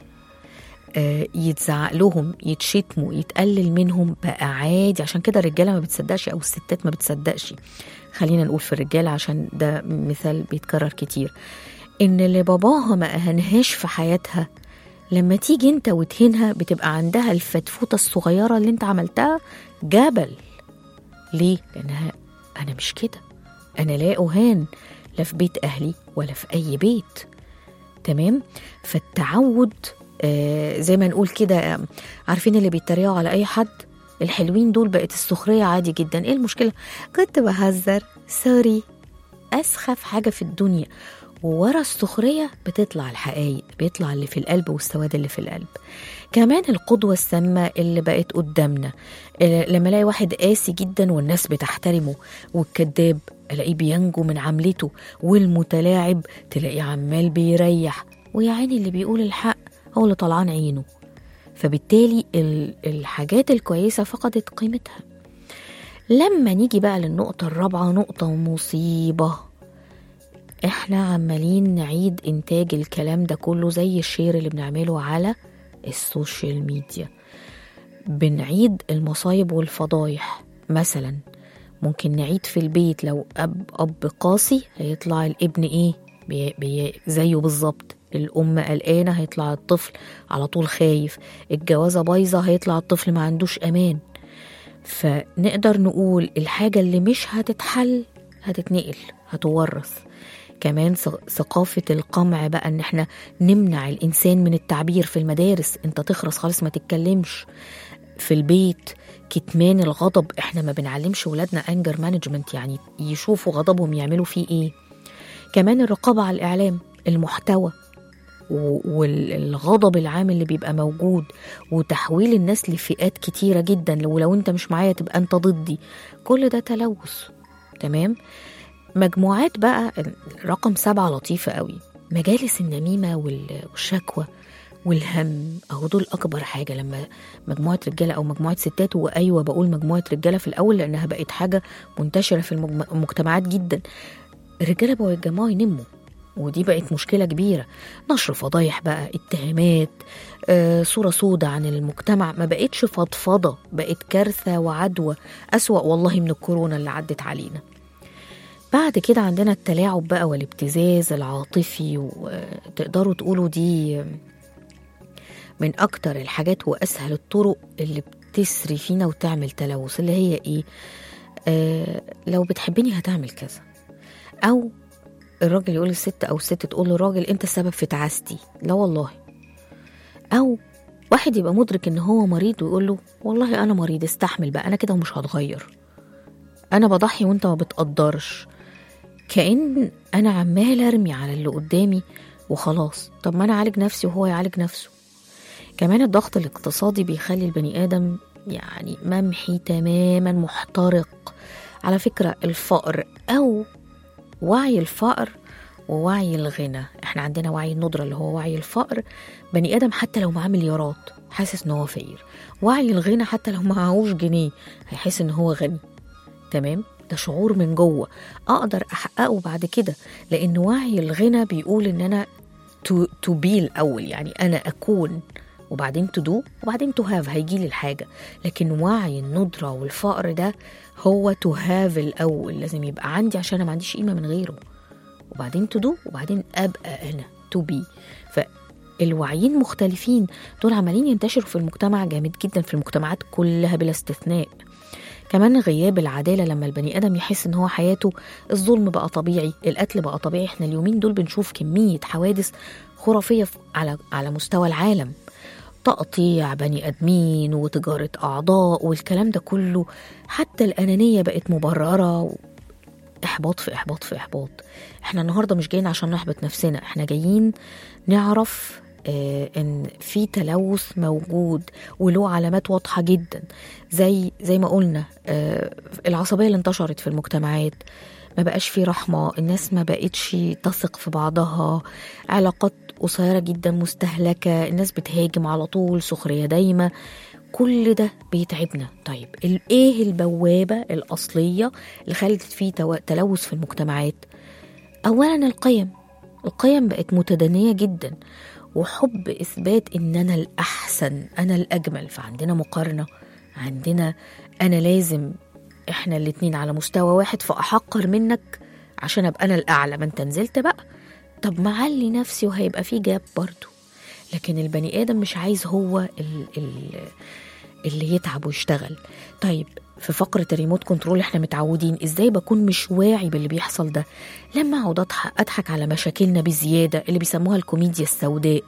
آه، يتزعق لهم يتشتموا يتقلل منهم بقى عادي عشان كده الرجاله ما بتصدقش او الستات ما بتصدقش خلينا نقول في الرجاله عشان ده مثال بيتكرر كتير ان اللي باباها ما اهنهاش في حياتها لما تيجي انت وتهينها بتبقى عندها الفتفوته الصغيره اللي انت عملتها جبل ليه لانها انا مش كده انا لا اهان لا في بيت اهلي ولا في اي بيت تمام فالتعود آه زي ما نقول كده آه، عارفين اللي بيتريقوا على اي حد الحلوين دول بقت السخريه عادي جدا ايه المشكله كنت بهزر سوري اسخف حاجه في الدنيا وورا السخريه بتطلع الحقائق بيطلع اللي في القلب والسواد اللي في القلب كمان القدوه السامه اللي بقت قدامنا آه، لما الاقي واحد قاسي جدا والناس بتحترمه والكذاب الاقيه بينجو من عملته والمتلاعب تلاقيه عمال بيريح ويا عيني اللي بيقول الحق هو اللي طلعان عينه فبالتالي ال- الحاجات الكويسة فقدت قيمتها لما نيجي بقى للنقطة الرابعة نقطة مصيبة احنا عمالين نعيد انتاج الكلام ده كله زي الشير اللي بنعمله على السوشيال ميديا بنعيد المصايب والفضايح مثلا ممكن نعيد في البيت لو أب أب قاسي هيطلع الابن إيه بي بي زيه بالظبط الأم قلقانة هيطلع الطفل على طول خايف الجوازة بايظة هيطلع الطفل ما عندوش أمان فنقدر نقول الحاجة اللي مش هتتحل هتتنقل هتورث كمان ث- ثقافة القمع بقى ان احنا نمنع الانسان من التعبير في المدارس انت تخرس خالص ما تتكلمش في البيت كتمان الغضب احنا ما بنعلمش ولادنا انجر مانجمنت يعني يشوفوا غضبهم يعملوا فيه ايه كمان الرقابة على الاعلام المحتوى و- والغضب العام اللي بيبقى موجود وتحويل الناس لفئات كتيرة جدا ولو انت مش معايا تبقى انت ضدي كل ده تلوث تمام مجموعات بقى رقم سبعة لطيفة قوي مجالس النميمة وال- والشكوى والهم أهو دول أكبر حاجة لما مجموعة رجالة أو مجموعة ستات وأيوة بقول مجموعة رجالة في الأول لأنها بقت حاجة منتشرة في المجم- المجتمعات جدا الرجالة بقوا يتجمعوا ينموا ودي بقت مشكلة كبيرة نشر فضايح بقى اتهامات آه، صورة سودة عن المجتمع ما بقتش فضفضة بقت كارثة وعدوى أسوأ والله من الكورونا اللي عدت علينا بعد كده عندنا التلاعب بقى والابتزاز العاطفي وتقدروا تقولوا دي من أكتر الحاجات وأسهل الطرق اللي بتسري فينا وتعمل تلوث اللي هي إيه آه لو بتحبني هتعمل كذا أو الراجل يقول للست أو الست تقول للراجل أنت السبب في تعاستي لا والله أو واحد يبقى مدرك إن هو مريض ويقول له والله أنا مريض استحمل بقى أنا كده ومش هتغير أنا بضحي وأنت ما بتقدرش كأن أنا عمال أرمي على اللي قدامي وخلاص طب ما أنا أعالج نفسي وهو يعالج نفسه كمان الضغط الاقتصادي بيخلي البني آدم يعني ممحي تماما محترق على فكرة الفقر أو وعي الفقر ووعي الغنى احنا عندنا وعي الندرة اللي هو وعي الفقر بني آدم حتى لو معاه مليارات حاسس ان هو فقير وعي الغنى حتى لو معهوش جنيه هيحس ان هو غني تمام ده شعور من جوه اقدر احققه بعد كده لان وعي الغنى بيقول ان انا تو تو بي الاول يعني انا اكون وبعدين تو دو وبعدين تو هاف هيجي لي الحاجه لكن وعي الندره والفقر ده هو تو هاف الاول لازم يبقى عندي عشان انا ما عنديش قيمه من غيره وبعدين تو دو وبعدين ابقى انا تو بي فالوعيين مختلفين دول عمالين ينتشروا في المجتمع جامد جدا في المجتمعات كلها بلا استثناء كمان غياب العدالة لما البني آدم يحس إن هو حياته الظلم بقى طبيعي القتل بقى طبيعي إحنا اليومين دول بنشوف كمية حوادث خرافية في- على على مستوى العالم تقطيع بني آدمين وتجارة أعضاء والكلام ده كله حتى الأنانية بقت مبررة إحباط في إحباط في إحباط إحنا النهاردة مش جايين عشان نحبط نفسنا إحنا جايين نعرف آه، ان في تلوث موجود وله علامات واضحه جدا زي زي ما قلنا آه، العصبيه اللي انتشرت في المجتمعات ما بقاش في رحمه الناس ما بقتش تثق في بعضها علاقات قصيره جدا مستهلكه الناس بتهاجم على طول سخريه دايمه كل ده بيتعبنا طيب ال- ايه البوابه الاصليه اللي خلت فيه تو- تلوث في المجتمعات اولا القيم القيم بقت متدنيه جدا وحب اثبات ان انا الاحسن انا الاجمل فعندنا مقارنه عندنا انا لازم احنا الاتنين على مستوى واحد فاحقر منك عشان ابقى انا الاعلى ما انت نزلت بقى طب معلي نفسي وهيبقى في جاب برضو لكن البني ادم مش عايز هو ال ال اللي يتعب ويشتغل طيب في فقرة الريموت كنترول احنا متعودين ازاي بكون مش واعي باللي بيحصل ده لما اقعد اضحك اضحك على مشاكلنا بزيادة اللي بيسموها الكوميديا السوداء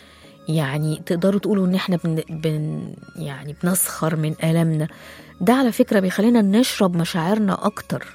يعني تقدروا تقولوا ان احنا بن, بن يعني بنسخر من ألمنا ده على فكرة بيخلينا نشرب مشاعرنا أكتر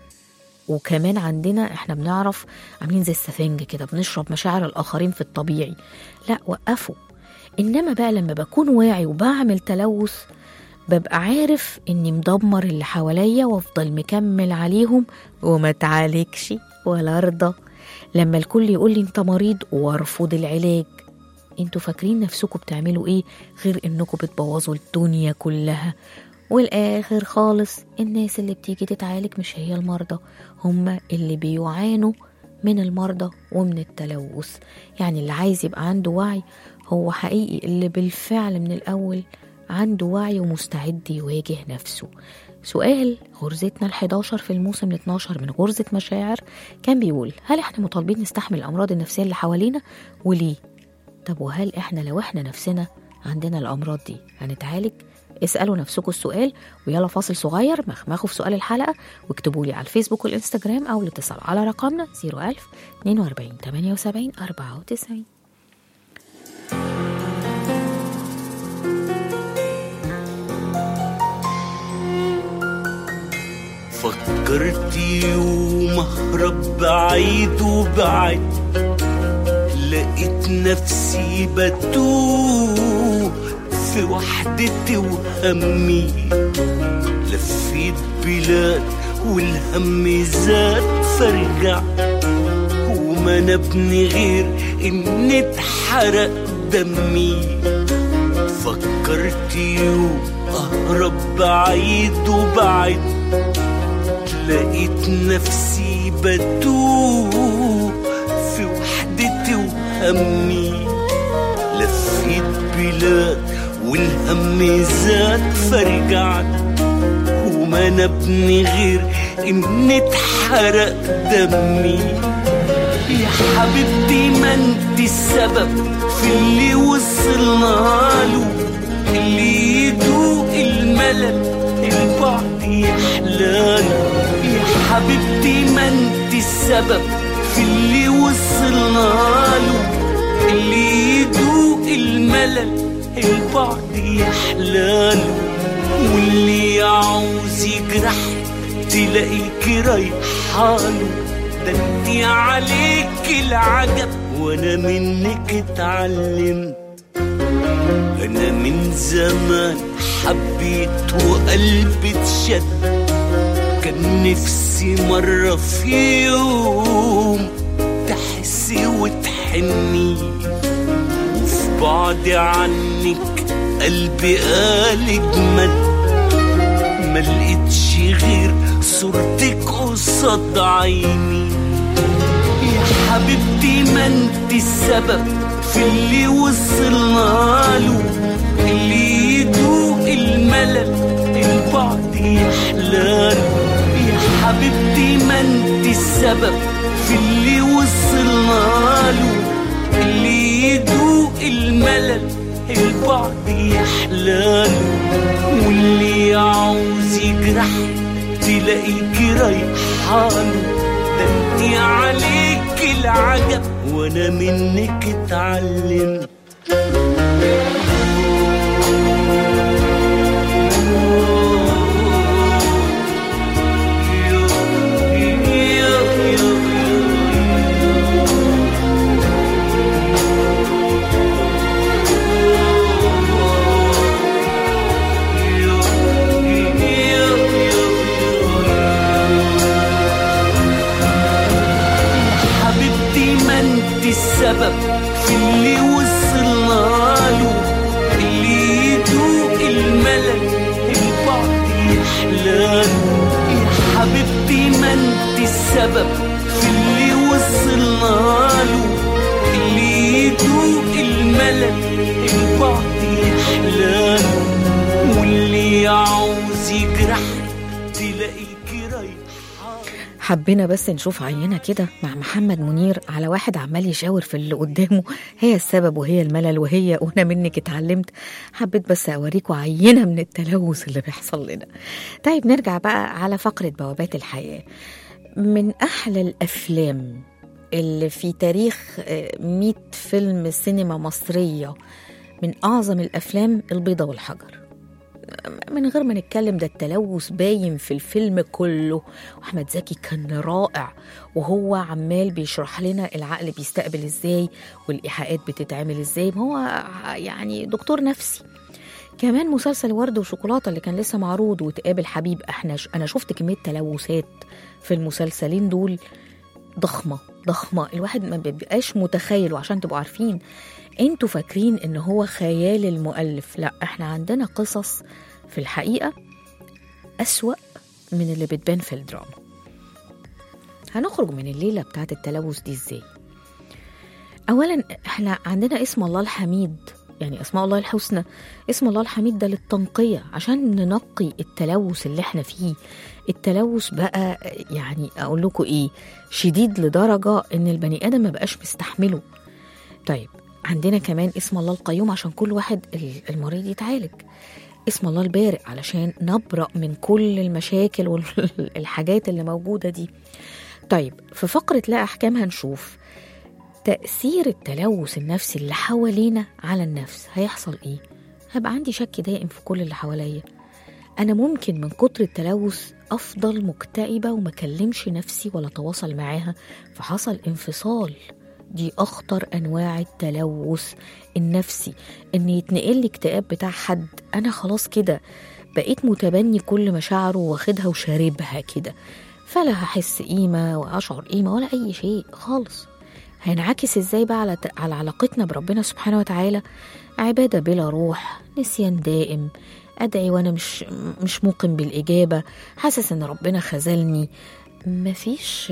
وكمان عندنا احنا بنعرف عاملين زي السفنج كده بنشرب مشاعر الآخرين في الطبيعي لا وقفوا إنما بقى لما بكون واعي وبعمل تلوث ببقى عارف إني مدمر اللي حواليا وأفضل مكمل عليهم وما تعالجش ولا أرضى لما الكل يقول لي أنت مريض وأرفض العلاج انتوا فاكرين نفسكم بتعملوا ايه غير انكم بتبوظوا الدنيا كلها والاخر خالص الناس اللي بتيجي تتعالج مش هي المرضى هم اللي بيعانوا من المرضى ومن التلوث يعني اللي عايز يبقى عنده وعي هو حقيقي اللي بالفعل من الاول عنده وعي ومستعد يواجه نفسه سؤال غرزتنا ال11 في الموسم ال12 من غرزة مشاعر كان بيقول هل احنا مطالبين نستحمل الأمراض النفسية اللي حوالينا وليه؟ طب وهل احنا لو احنا نفسنا عندنا الأمراض دي هنتعالج؟ اسألوا نفسكم السؤال ويلا فاصل صغير مخمخوا في سؤال الحلقة واكتبوا لي على الفيسبوك والإنستجرام أو الاتصال على رقمنا 01000 42 78 94 فكرت يوم اهرب بعيد وبعد لقيت نفسي بتوه في وحدتي وهمي لفيت بلاد والهم زاد فرجع وما نبني غير ان اتحرق دمي فكرت يوم اهرب بعيد وبعد لقيت نفسي بتوه في وحدتي وهمي لفيت بلاد والهم زاد فرجعت وما نبني غير ان اتحرق دمي يا حبيبتي ما انت السبب في اللي وصلنا له اللي يدوق الملل البعد يحلاله يا حبيبتي ما انت السبب في اللي وصلنا له اللي يدوق الملل البعد يحلاله واللي يعوز يجرح تلاقيك رايحاله ده انت عليك العجب وانا منك اتعلمت انا من زمان حبيت وقلبي اتشد كان نفسي مرة في يوم تحسي وتحني وفي بعد عنك قلبي قال اجمد ما لقيتش غير صورتك قصاد عيني يا حبيبتي ما انت السبب في اللي وصلنا له اللي يدوق الملل البعد يحلاله يا حبيبتي ما انت السبب في اللي وصلنا له اللي يدوق الملل البعد يحلاله واللي يعوز يجرح تلاقيك رايحاله ده انت عليك العجب وانا منك اتعلمت حبيبتي ما انت السبب في اللي وصلنا له اللي يدوق الملل البعد يحلاله يا حبيبتي ما انت السبب في اللي وصلنا له اللي يدوق الملل البعد يحلاله واللي يعوز يجرح تلاقيك رايحه حبينا بس نشوف عينة كده مع محمد منير على واحد عمال يشاور في اللي قدامه هي السبب وهي الملل وهي وانا منك اتعلمت حبيت بس اوريكم عينة من التلوث اللي بيحصل لنا طيب نرجع بقى على فقرة بوابات الحياة من أحلى الأفلام اللي في تاريخ آه، 100 فيلم سينما مصرية من أعظم الأفلام البيضة والحجر من غير ما نتكلم ده التلوث باين في الفيلم كله واحمد زكي كان رائع وهو عمال بيشرح لنا العقل بيستقبل ازاي والايحاءات بتتعمل ازاي ما هو يعني دكتور نفسي كمان مسلسل ورد وشوكولاته اللي كان لسه معروض وتقابل حبيب احنا ش... انا شفت كميه تلوثات في المسلسلين دول ضخمه ضخمه الواحد ما بيبقاش متخيل وعشان تبقوا عارفين انتوا فاكرين ان هو خيال المؤلف لا احنا عندنا قصص في الحقيقه اسوا من اللي بتبان في الدراما هنخرج من الليله بتاعت التلوث دي ازاي اولا احنا عندنا اسم الله الحميد يعني اسماء الله الحسنى اسم الله الحميد ده للتنقيه عشان ننقي التلوث اللي احنا فيه التلوث بقى يعني اقول لكم ايه شديد لدرجه ان البني ادم ما بقاش مستحمله طيب عندنا كمان اسم الله القيوم عشان كل واحد ال- المريض يتعالج اسم الله البارئ علشان نبرأ من كل المشاكل والحاجات اللي موجودة دي طيب في فقرة لا أحكام هنشوف تأثير التلوث النفسي اللي حوالينا على النفس هيحصل إيه؟ هبقى عندي شك دائم في كل اللي حواليا أنا ممكن من كتر التلوث أفضل مكتئبة وما كلمش نفسي ولا تواصل معاها فحصل انفصال دي أخطر أنواع التلوث النفسي إن يتنقل لي اكتئاب بتاع حد أنا خلاص كده بقيت متبني كل مشاعره واخدها وشاربها كده فلا هحس قيمة وأشعر قيمة ولا أي شيء خالص هينعكس ازاي بقى على على علاقتنا بربنا سبحانه وتعالى عبادة بلا روح نسيان دائم أدعي وأنا مش مش موقن بالإجابة حاسس إن ربنا خذلني مفيش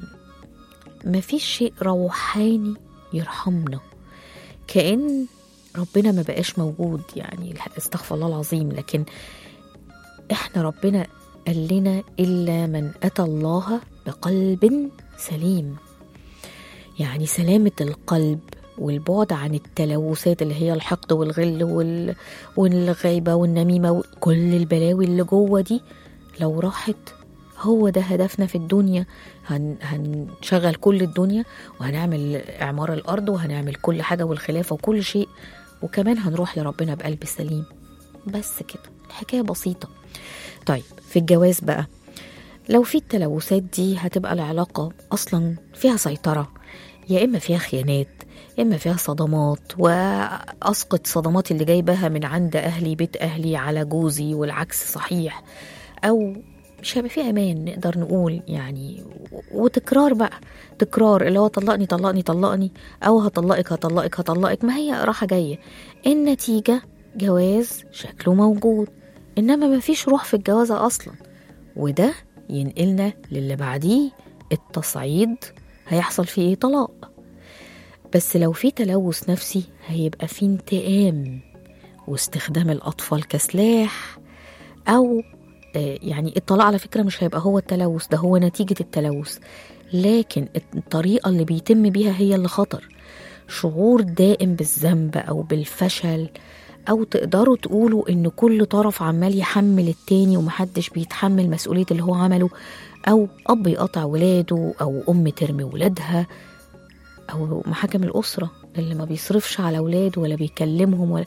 مفيش شيء روحاني يرحمنا كأن ربنا ما بقاش موجود يعني استغفر الله العظيم لكن احنا ربنا قال لنا إلا من أتى الله بقلب سليم يعني سلامة القلب والبعد عن التلوثات اللي هي الحقد والغل وال... والغيبة والنميمة وكل البلاوي اللي جوه دي لو راحت هو ده هدفنا في الدنيا هن... هنشغل كل الدنيا وهنعمل إعمار الأرض وهنعمل كل حاجة والخلافة وكل شيء وكمان هنروح لربنا بقلب سليم بس كده الحكاية بسيطة طيب في الجواز بقى لو في التلوثات دي هتبقى العلاقة أصلا فيها سيطرة يا إما فيها خيانات يا إما فيها صدمات وأسقط صدمات اللي جايبها من عند أهلي بيت أهلي على جوزي والعكس صحيح أو مش هيبقى في أمان نقدر نقول يعني وتكرار بقى تكرار اللي هو طلقني طلقني طلقني أو هطلقك هطلقك هطلقك ما هي راحة جاية النتيجة جواز شكله موجود إنما ما فيش روح في الجوازة أصلا وده ينقلنا للي بعديه التصعيد هيحصل فيه ايه طلاق بس لو في تلوث نفسي هيبقى في انتقام واستخدام الأطفال كسلاح أو آه، يعني الطلاق على فكرة مش هيبقى هو التلوث ده هو نتيجة التلوث لكن الطريقة اللي بيتم بيها هي اللي خطر شعور دائم بالذنب أو بالفشل أو تقدروا تقولوا إن كل طرف عمال يحمل التاني ومحدش بيتحمل مسؤولية اللي هو عمله أو أب يقطع ولاده أو أم ترمي ولادها أو محاكم الأسرة اللي ما بيصرفش على ولاده ولا بيكلمهم ولا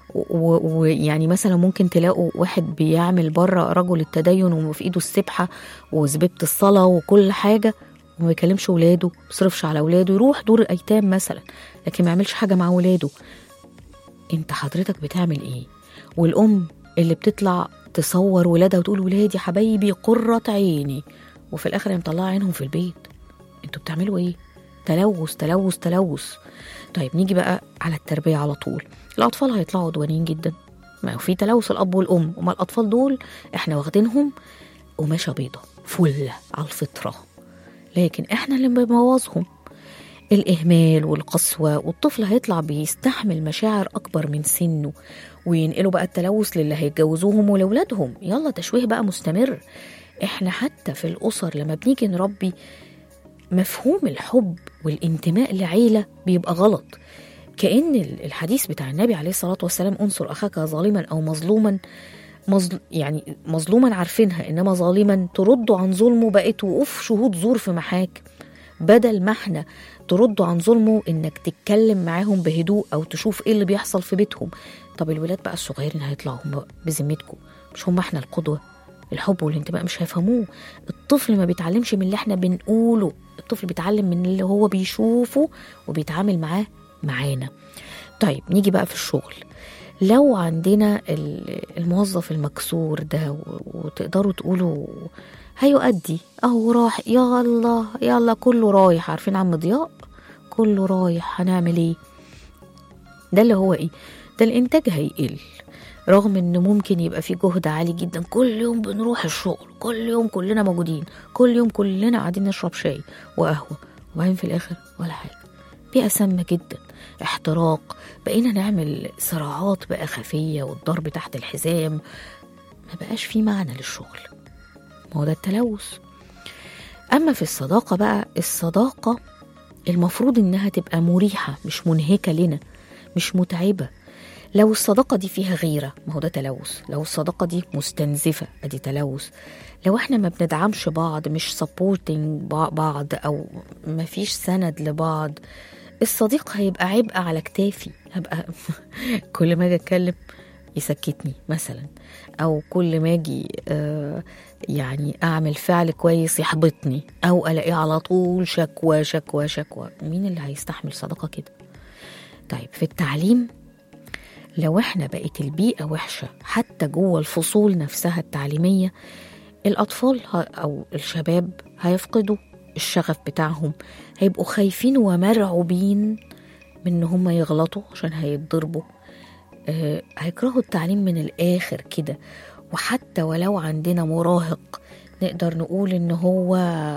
ويعني مثلا ممكن تلاقوا واحد بيعمل بره رجل التدين وفي ايده السبحه وزبيبه الصلاه وكل حاجه وما بيكلمش ولاده ما بيصرفش على ولاده يروح دور الايتام مثلا لكن ما يعملش حاجه مع ولاده انت حضرتك بتعمل ايه والام اللي بتطلع تصور ولادها وتقول ولادي حبايبي قرة عيني وفي الاخر هي مطلعه عينهم في البيت انتوا بتعملوا ايه تلوث تلوث تلوث طيب نيجي بقى على التربيه على طول الاطفال هيطلعوا عدوانيين جدا ما هو في تلوث الاب والام وما الاطفال دول احنا واخدينهم قماشه بيضه فله على الفطره لكن احنا اللي بنبوظهم الإهمال والقسوة والطفل هيطلع بيستحمل مشاعر أكبر من سنه وينقلوا بقى التلوث للي هيتجوزوهم ولولادهم يلا تشويه بقى مستمر احنا حتى في الأسر لما بنيجي نربي مفهوم الحب والانتماء لعيلة بيبقى غلط كأن الحديث بتاع النبي عليه الصلاة والسلام انصر أخاك ظالما أو مظلوما مظل يعني مظلوما عارفينها إنما ظالما تردوا عن ظلمه بقت وقوف شهود زور في محاك بدل ما احنا تردوا عن ظلمه انك تتكلم معاهم بهدوء او تشوف ايه اللي بيحصل في بيتهم طب الولاد بقى الصغيرين هيطلعوا هم بذمتكم مش هم احنا القدوه الحب والانتماء مش هيفهموه الطفل ما بيتعلمش من اللي احنا بنقوله الطفل بيتعلم من اللي هو بيشوفه وبيتعامل معاه معانا طيب نيجي بقى في الشغل لو عندنا الموظف المكسور ده وتقدروا تقولوا هيؤدي اهو راح يلا يلا كله رايح عارفين عم ضياء كله رايح هنعمل ايه ده اللي هو ايه ده الانتاج هيقل رغم ان ممكن يبقى في جهد عالي جدا كل يوم بنروح الشغل كل يوم كلنا موجودين كل يوم كلنا قاعدين نشرب شاي وقهوه وبعدين في الاخر ولا حاجه بيئة سامة جدا احتراق بقينا نعمل صراعات بقى خفية والضرب تحت الحزام ما بقاش في معنى للشغل ما هو ده التلوث أما في الصداقة بقى الصداقة المفروض إنها تبقى مريحة مش منهكة لنا مش متعبة لو الصداقة دي فيها غيرة ما هو ده تلوث لو الصداقة دي مستنزفة أدي تلوث لو احنا ما بندعمش بعض مش سبورتنج بعض أو ما فيش سند لبعض الصديق هيبقى عبء على كتافي هبقى كل ما اجي اتكلم يسكتني مثلا او كل ما اجي آه يعني اعمل فعل كويس يحبطني او الاقيه على طول شكوى شكوى شكوى مين اللي هيستحمل صداقه كده طيب في التعليم لو احنا بقت البيئه وحشه حتى جوه الفصول نفسها التعليميه الاطفال ه- او الشباب هيفقدوا الشغف بتاعهم هيبقوا خايفين ومرعوبين من ان هم يغلطوا عشان هيتضربوا آه، هيكرهوا التعليم من الآخر كده وحتى ولو عندنا مراهق نقدر نقول ان هو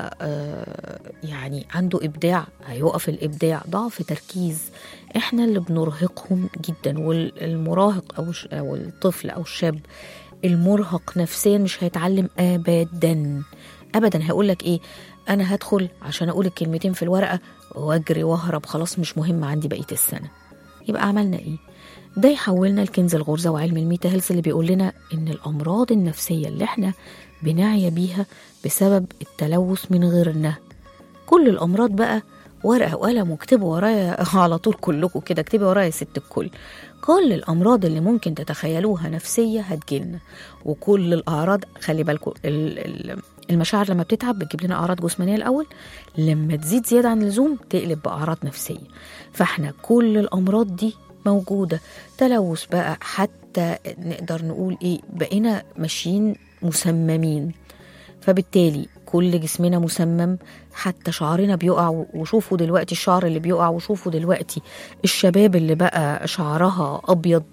آه، يعني عنده ابداع هيوقف الابداع ضعف تركيز احنا اللي بنرهقهم جدا والمراهق او الش- او الطفل او الشاب المرهق نفسيا مش هيتعلم ابدا ابدا هيقول لك ايه انا هدخل عشان اقول الكلمتين في الورقه واجري واهرب خلاص مش مهم عندي بقيه السنه يبقى عملنا ايه ده يحولنا لكنز الغرزة وعلم الميتا هيلث اللي بيقول لنا إن الأمراض النفسية اللي إحنا بنعيا بيها بسبب التلوث من غيرنا كل الأمراض بقى ورقة وقلم واكتبوا ورايا على طول كلكم كده اكتبي ورايا يا ست الكل كل الأمراض اللي ممكن تتخيلوها نفسية هتجيلنا وكل الأعراض خلي بالكم ال- ال- المشاعر لما بتتعب بتجيب لنا أعراض جسمانية الأول لما تزيد زيادة عن اللزوم تقلب بأعراض نفسية فاحنا كل الأمراض دي موجودة تلوث بقى حتى نقدر نقول ايه بقينا ماشيين مسممين فبالتالي كل جسمنا مسمم حتى شعرنا بيقع وشوفوا دلوقتي الشعر اللي بيقع وشوفوا دلوقتي الشباب اللي بقى شعرها أبيض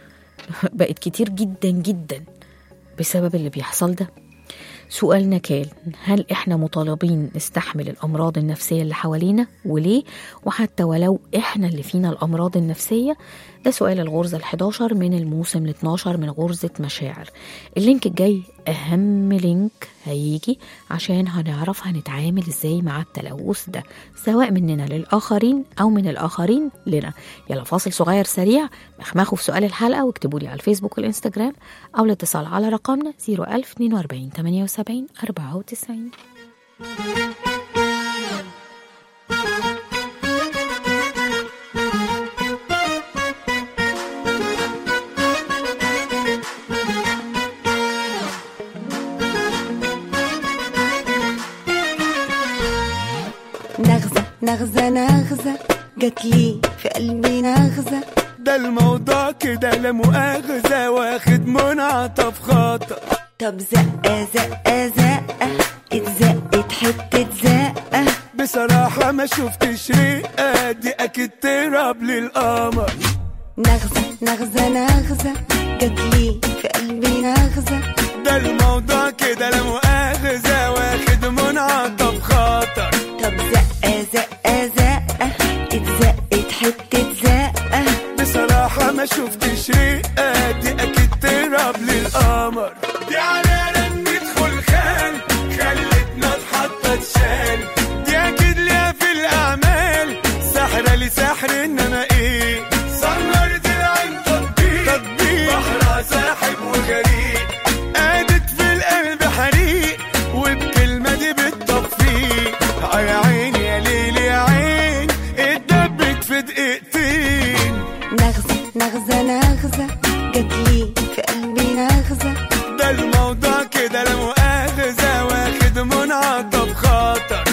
بقت كتير جدا جدا بسبب اللي بيحصل ده سؤالنا كان هل احنا مطالبين نستحمل الامراض النفسيه اللي حوالينا وليه وحتى ولو احنا اللي فينا الامراض النفسيه ده سؤال الغرزه ال11 من الموسم ال12 من غرزه مشاعر اللينك الجاي اهم لينك هيجي عشان هنعرف هنتعامل ازاي مع التلوث ده سواء مننا للاخرين او من الاخرين لنا يلا فاصل صغير سريع مخمخوا في سؤال الحلقه واكتبوا لي على الفيسبوك والانستجرام او الاتصال على رقمنا 01042 78 94 نغزة نغزة نغزة جات لي في قلبي نغزة ده الموضوع كده لا مؤاخذة واخد منعطف خطأ طب زقة زقة زقة اتزقت حتة زقة بصراحة ما شفتش رقة دي أكيد تراب للقمر نغزة نغزة نغزة جات لي في قلبي نغزة ده الموضوع كده لا مؤاخذة واخد منعطف خطر طب زقة زقة زقة اتزقت حتة زقة بصراحة ما شفتش رقة دي أكيد تراب للقمر دي على ندخل خان خلتنا اتحطت شان دي أكيد ليها في الأعمال سحرة لسحر إنما إيه سهرت العين تطبيق تطبيق بحرها ساحب وغريق قادت في القلب حريق والكلمة دي بالتطفيق يا عين يا ليل يا عين اتدبت في دقيقتين نغزة نغزة نغزة جات لي في قلبي نغزة ده الموضوع كده لا مؤاخذة واخد منعطف خطر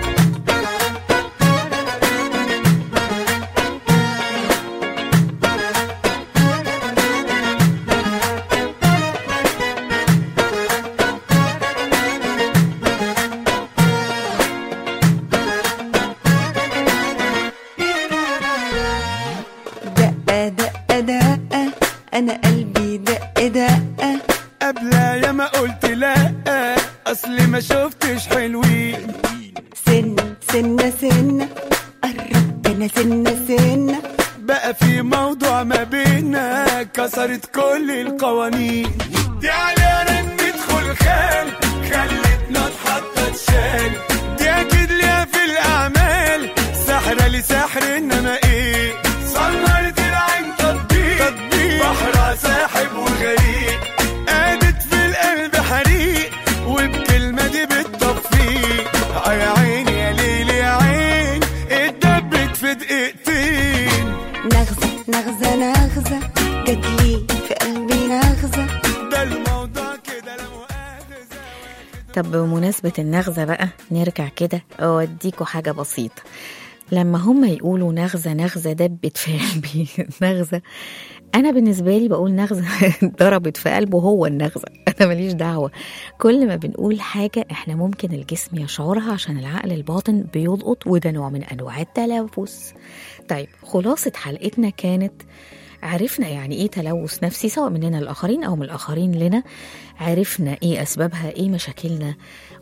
دقة دقة دقة أنا قلبي دق دقة قبل يا ما قلت لا اصلي ما شفتش حلوين سن سنة سنة قربت احنا سنة سنة بقى في موضوع ما بينا كسرت كل القوانين دي علينا ندخل خال خلتنا اتحطت شال دي اكيد ليها في الاعمال سحرة لسحر انما ايه صنعت العين تطبيق تطبيق بحرها ساحب وغريق قادت في القلب حريق وبكلمة دي بالتطفيق آه يا عيني يا ليل يا عين اتدبت في دقيقتين نغزة نغزة نغزة جاتلي في قلبي نغزة ده الموضوع كده لا مؤاخذة طب بمناسبة النغزة بقى نرجع كده أوديكوا حاجة بسيطة لما هم يقولوا نغزة نغزة دبت في قلبي نغزة أنا بالنسبة لي بقول نغزة ضربت في قلبه هو النغزة أنا ماليش دعوة كل ما بنقول حاجة إحنا ممكن الجسم يشعرها عشان العقل الباطن بيلقط وده نوع من أنواع التلوث طيب خلاصة حلقتنا كانت عرفنا يعني ايه تلوث نفسي سواء مننا الاخرين او من الاخرين لنا عرفنا ايه اسبابها ايه مشاكلنا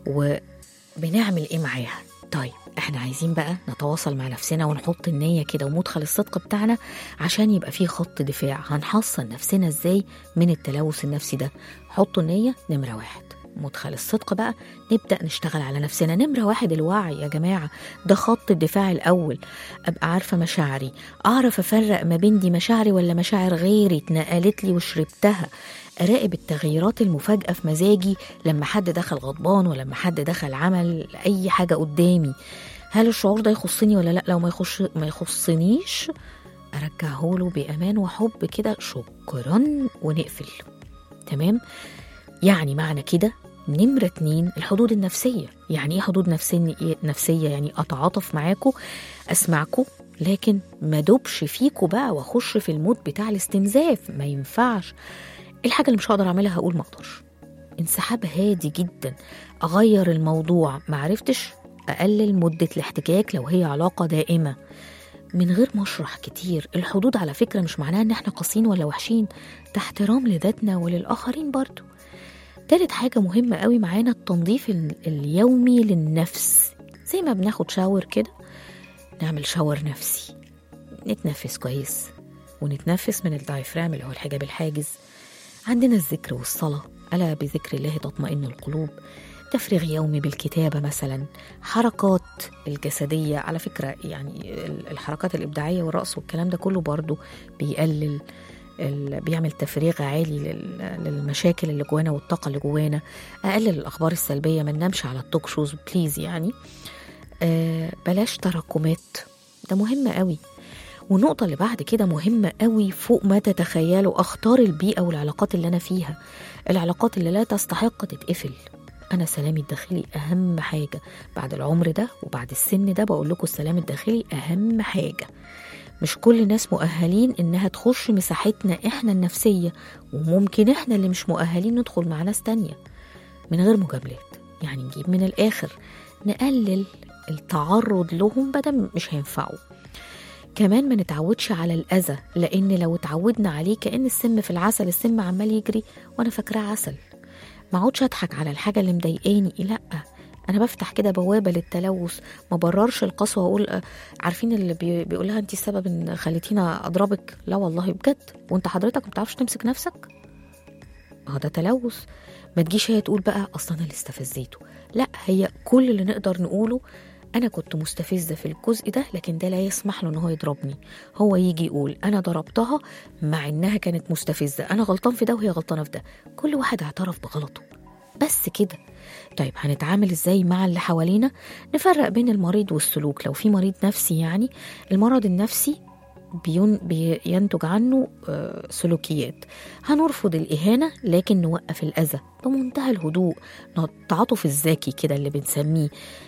وبنعمل ايه معاها طيب احنا عايزين بقى نتواصل مع نفسنا ونحط النية كده ومدخل الصدق بتاعنا عشان يبقى فيه خط دفاع هنحصن نفسنا ازاي من التلوث النفسي ده حطوا النية نمرة واحد مدخل الصدق بقى نبدأ نشتغل على نفسنا نمرة واحد الوعي يا جماعة ده خط الدفاع الأول أبقى عارفة مشاعري أعرف أفرق ما بين دي مشاعري ولا مشاعر غيري اتنقلت لي وشربتها أراقب التغييرات المفاجئة في مزاجي لما حد دخل غضبان ولما حد دخل عمل أي حاجة قدامي هل الشعور ده يخصني ولا لا لو ما يخش ما يخصنيش أرجعه له بأمان وحب كده شكرا ونقفل تمام يعني معنى كده نمرة اتنين الحدود النفسية يعني ايه حدود نفسية نفسية يعني اتعاطف معاكم اسمعكم لكن ما دوبش فيكوا بقى واخش في المود بتاع الاستنزاف ما ينفعش الحاجة اللي مش هقدر اعملها هقول ما اقدرش انسحاب هادي جدا اغير الموضوع ما عرفتش اقلل مدة الاحتكاك لو هي علاقة دائمة من غير ما اشرح كتير الحدود على فكرة مش معناها ان احنا قاسيين ولا وحشين ده احترام لذاتنا وللآخرين برضو تالت حاجة مهمة قوي معانا التنظيف ال- اليومي للنفس زي ما بناخد شاور كده نعمل شاور نفسي نتنفس كويس ونتنفس من الدايفرام اللي هو الحجاب الحاجز عندنا الذكر والصلاة ألا بذكر الله تطمئن القلوب تفريغ يومي بالكتابة مثلا حركات الجسدية على فكرة يعني ال- الحركات الإبداعية والرقص والكلام ده كله برضو بيقلل ال- بيعمل تفريغ عالي لل- للمشاكل اللي جوانا والطاقة اللي جوانا أقلل الأخبار السلبية ما ننامش على التوك شوز بليز يعني آه بلاش تراكمات ده مهم قوي والنقطة اللي بعد كده مهمة قوي فوق ما تتخيلوا أختار البيئة والعلاقات اللي أنا فيها العلاقات اللي لا تستحق تتقفل أنا سلامي الداخلي أهم حاجة بعد العمر ده وبعد السن ده بقول لكم السلام الداخلي أهم حاجة مش كل الناس مؤهلين إنها تخش مساحتنا إحنا النفسية وممكن إحنا اللي مش مؤهلين ندخل مع ناس تانية من غير مجاملات يعني نجيب من الآخر نقلل التعرض لهم بدل مش هينفعوا كمان ما نتعودش على الأذى لأن لو اتعودنا عليه كأن السم في العسل السم عمال يجري وأنا فاكراه عسل ما اقعدش اضحك على الحاجة اللي مضايقاني لا أنا بفتح كده بوابة للتلوث ما بررش القسوة وأقول آه، عارفين اللي بي- بيقولها أنت السبب إن خليتينا أضربك لا والله بجد وأنت حضرتك ما بتعرفش تمسك نفسك اه ده تلوث ما تجيش هي تقول بقى اصلا انا اللي استفزيته لا هي كل اللي نقدر نقوله انا كنت مستفزه في الجزء ده لكن ده لا يسمح له ان هو يضربني هو يجي يقول انا ضربتها مع انها كانت مستفزه انا غلطان في ده وهي غلطانه في ده كل واحد اعترف بغلطه بس كده طيب هنتعامل ازاي مع اللي حوالينا نفرق بين المريض والسلوك لو في مريض نفسي يعني المرض النفسي بين بينتج عنه آه، سلوكيات هنرفض الإهانة لكن نوقف الأذى بمنتهى الهدوء التعاطف الذكي كده اللي بنسميه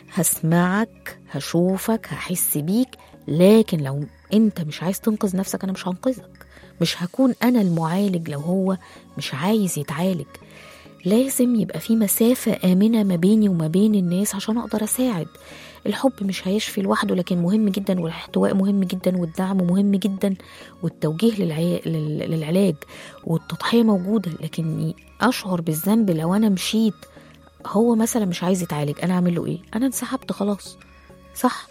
هسمعك هشوفك هحس بيك لكن لو انت مش عايز تنقذ نفسك انا مش هنقذك مش هكون انا المعالج لو هو مش عايز يتعالج لازم يبقى في مسافة آمنة ما بيني وما بين الناس عشان أقدر أساعد الحب مش هيشفي لوحده لكن مهم جدا والاحتواء مهم جدا والدعم مهم جدا والتوجيه للعي... لل... للعلاج والتضحية موجودة لكن أشعر بالذنب لو أنا مشيت هو مثلا مش عايز يتعالج أنا أعمل له إيه؟ أنا انسحبت خلاص صح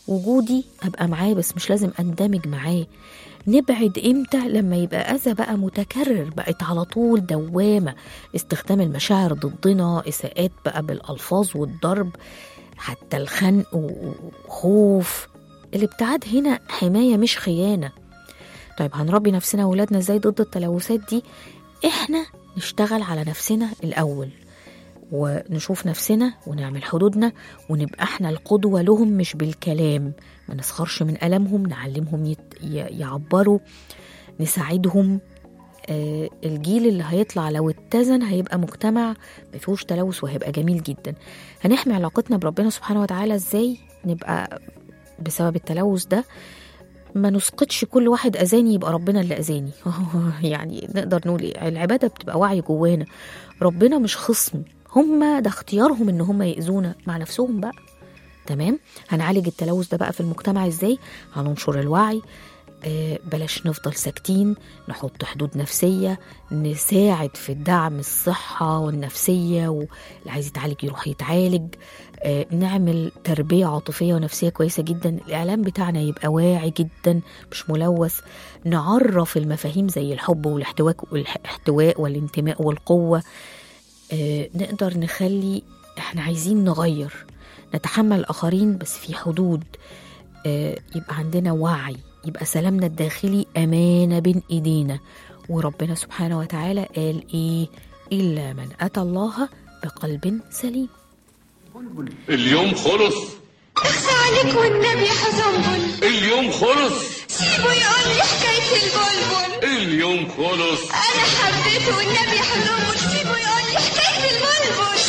وجودي ابقى معاه بس مش لازم اندمج معاه نبعد امتى لما يبقى اذى بقى متكرر بقت على طول دوامه استخدام المشاعر ضدنا اساءات بقى بالالفاظ والضرب حتى الخنق وخوف الابتعاد هنا حمايه مش خيانه طيب هنربي نفسنا واولادنا ازاي ضد التلوثات دي احنا نشتغل على نفسنا الاول ونشوف نفسنا ونعمل حدودنا ونبقى احنا القدوة لهم مش بالكلام ما نسخرش من ألمهم نعلمهم يت... ي- يعبروا نساعدهم آه الجيل اللي هيطلع لو اتزن هيبقى مجتمع ما فيهوش تلوث وهيبقى جميل جدا هنحمي علاقتنا بربنا سبحانه وتعالى ازاي نبقى بسبب التلوث ده ما نسقطش كل واحد اذاني يبقى ربنا اللي اذاني يعني نقدر نقول ايه العباده بتبقى وعي جوانا ربنا مش خصم هم ده اختيارهم ان هم يأذونا مع نفسهم بقى تمام هنعالج التلوث ده بقى في المجتمع ازاي هننشر الوعي آه، بلاش نفضل ساكتين نحط حدود نفسية نساعد في دعم الصحة والنفسية واللي عايز يتعالج يروح يتعالج آه، نعمل تربية عاطفية ونفسية كويسة جدا الإعلام بتاعنا يبقى واعي جدا مش ملوث نعرف المفاهيم زي الحب والاحتواء والاحتواء والانتماء والقوة آه، نقدر نخلي احنا عايزين نغير نتحمل الآخرين بس في حدود آه، يبقى عندنا وعي يبقى سلامنا الداخلي أمانة بين إيدينا وربنا سبحانه وتعالى قال إيه إلا من أتى الله بقلب سليم اليوم خلص اخفى عليك والنبي حزنبل اليوم خلص سيبه يقول لي حكاية البلبل اليوم خلص أنا حبيته والنبي حزنبل سيبه يقول لي حكاية البلبل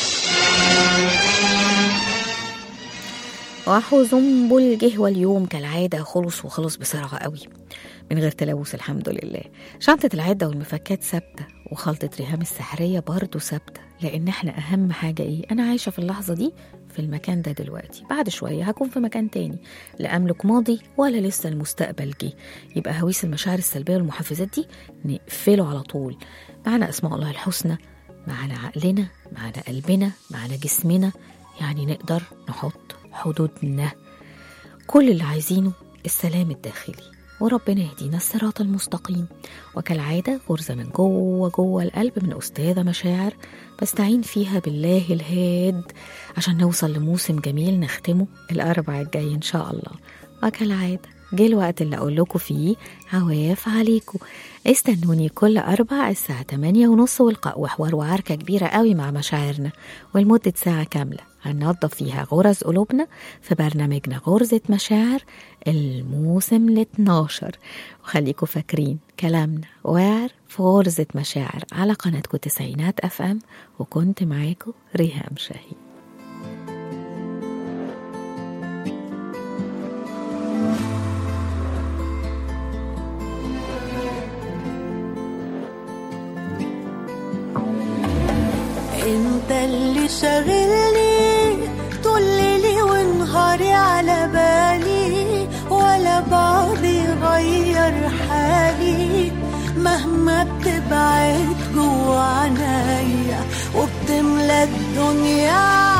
وحزنبل جه واليوم كالعادة خلص وخلص بسرعة قوي من غير تلوث الحمد لله شنطة العدة والمفكات ثابتة وخلطة ريهام السحرية برضو ثابتة لأن احنا أهم حاجة إيه أنا عايشة في اللحظة دي في المكان ده دلوقتي بعد شوية هكون في مكان تاني لا أملك ماضي ولا لسه المستقبل جه يبقى هويس المشاعر السلبية والمحفزات دي نقفله على طول معنا أسماء الله الحسنى معنا عقلنا معنا قلبنا معنا جسمنا يعني نقدر نحط حدودنا كل اللي عايزينه السلام الداخلي وربنا يهدينا الصراط المستقيم وكالعادة غرزة من جوه جوه القلب من أستاذة مشاعر بستعين فيها بالله الهاد عشان نوصل لموسم جميل نختمه الأربع الجاي إن شاء الله وكالعادة جه الوقت اللي أقول لكم فيه عواف عليكم استنوني كل أربع الساعة 8 ونص والقاء وحوار وعركة كبيرة قوي مع مشاعرنا ولمدة ساعة كاملة هننظف فيها غرز قلوبنا في برنامجنا غرزة مشاعر الموسم ال 12 وخليكم فاكرين كلامنا واعر في غرزة مشاعر على قناتكم تسعينات اف ام وكنت معاكم ريهام شاهين انت اللي شاغلني طول ليلي ونهاري على بالي ولا بعض يغير حالي مهما بتبعد جوا عنايا وبتملى الدنيا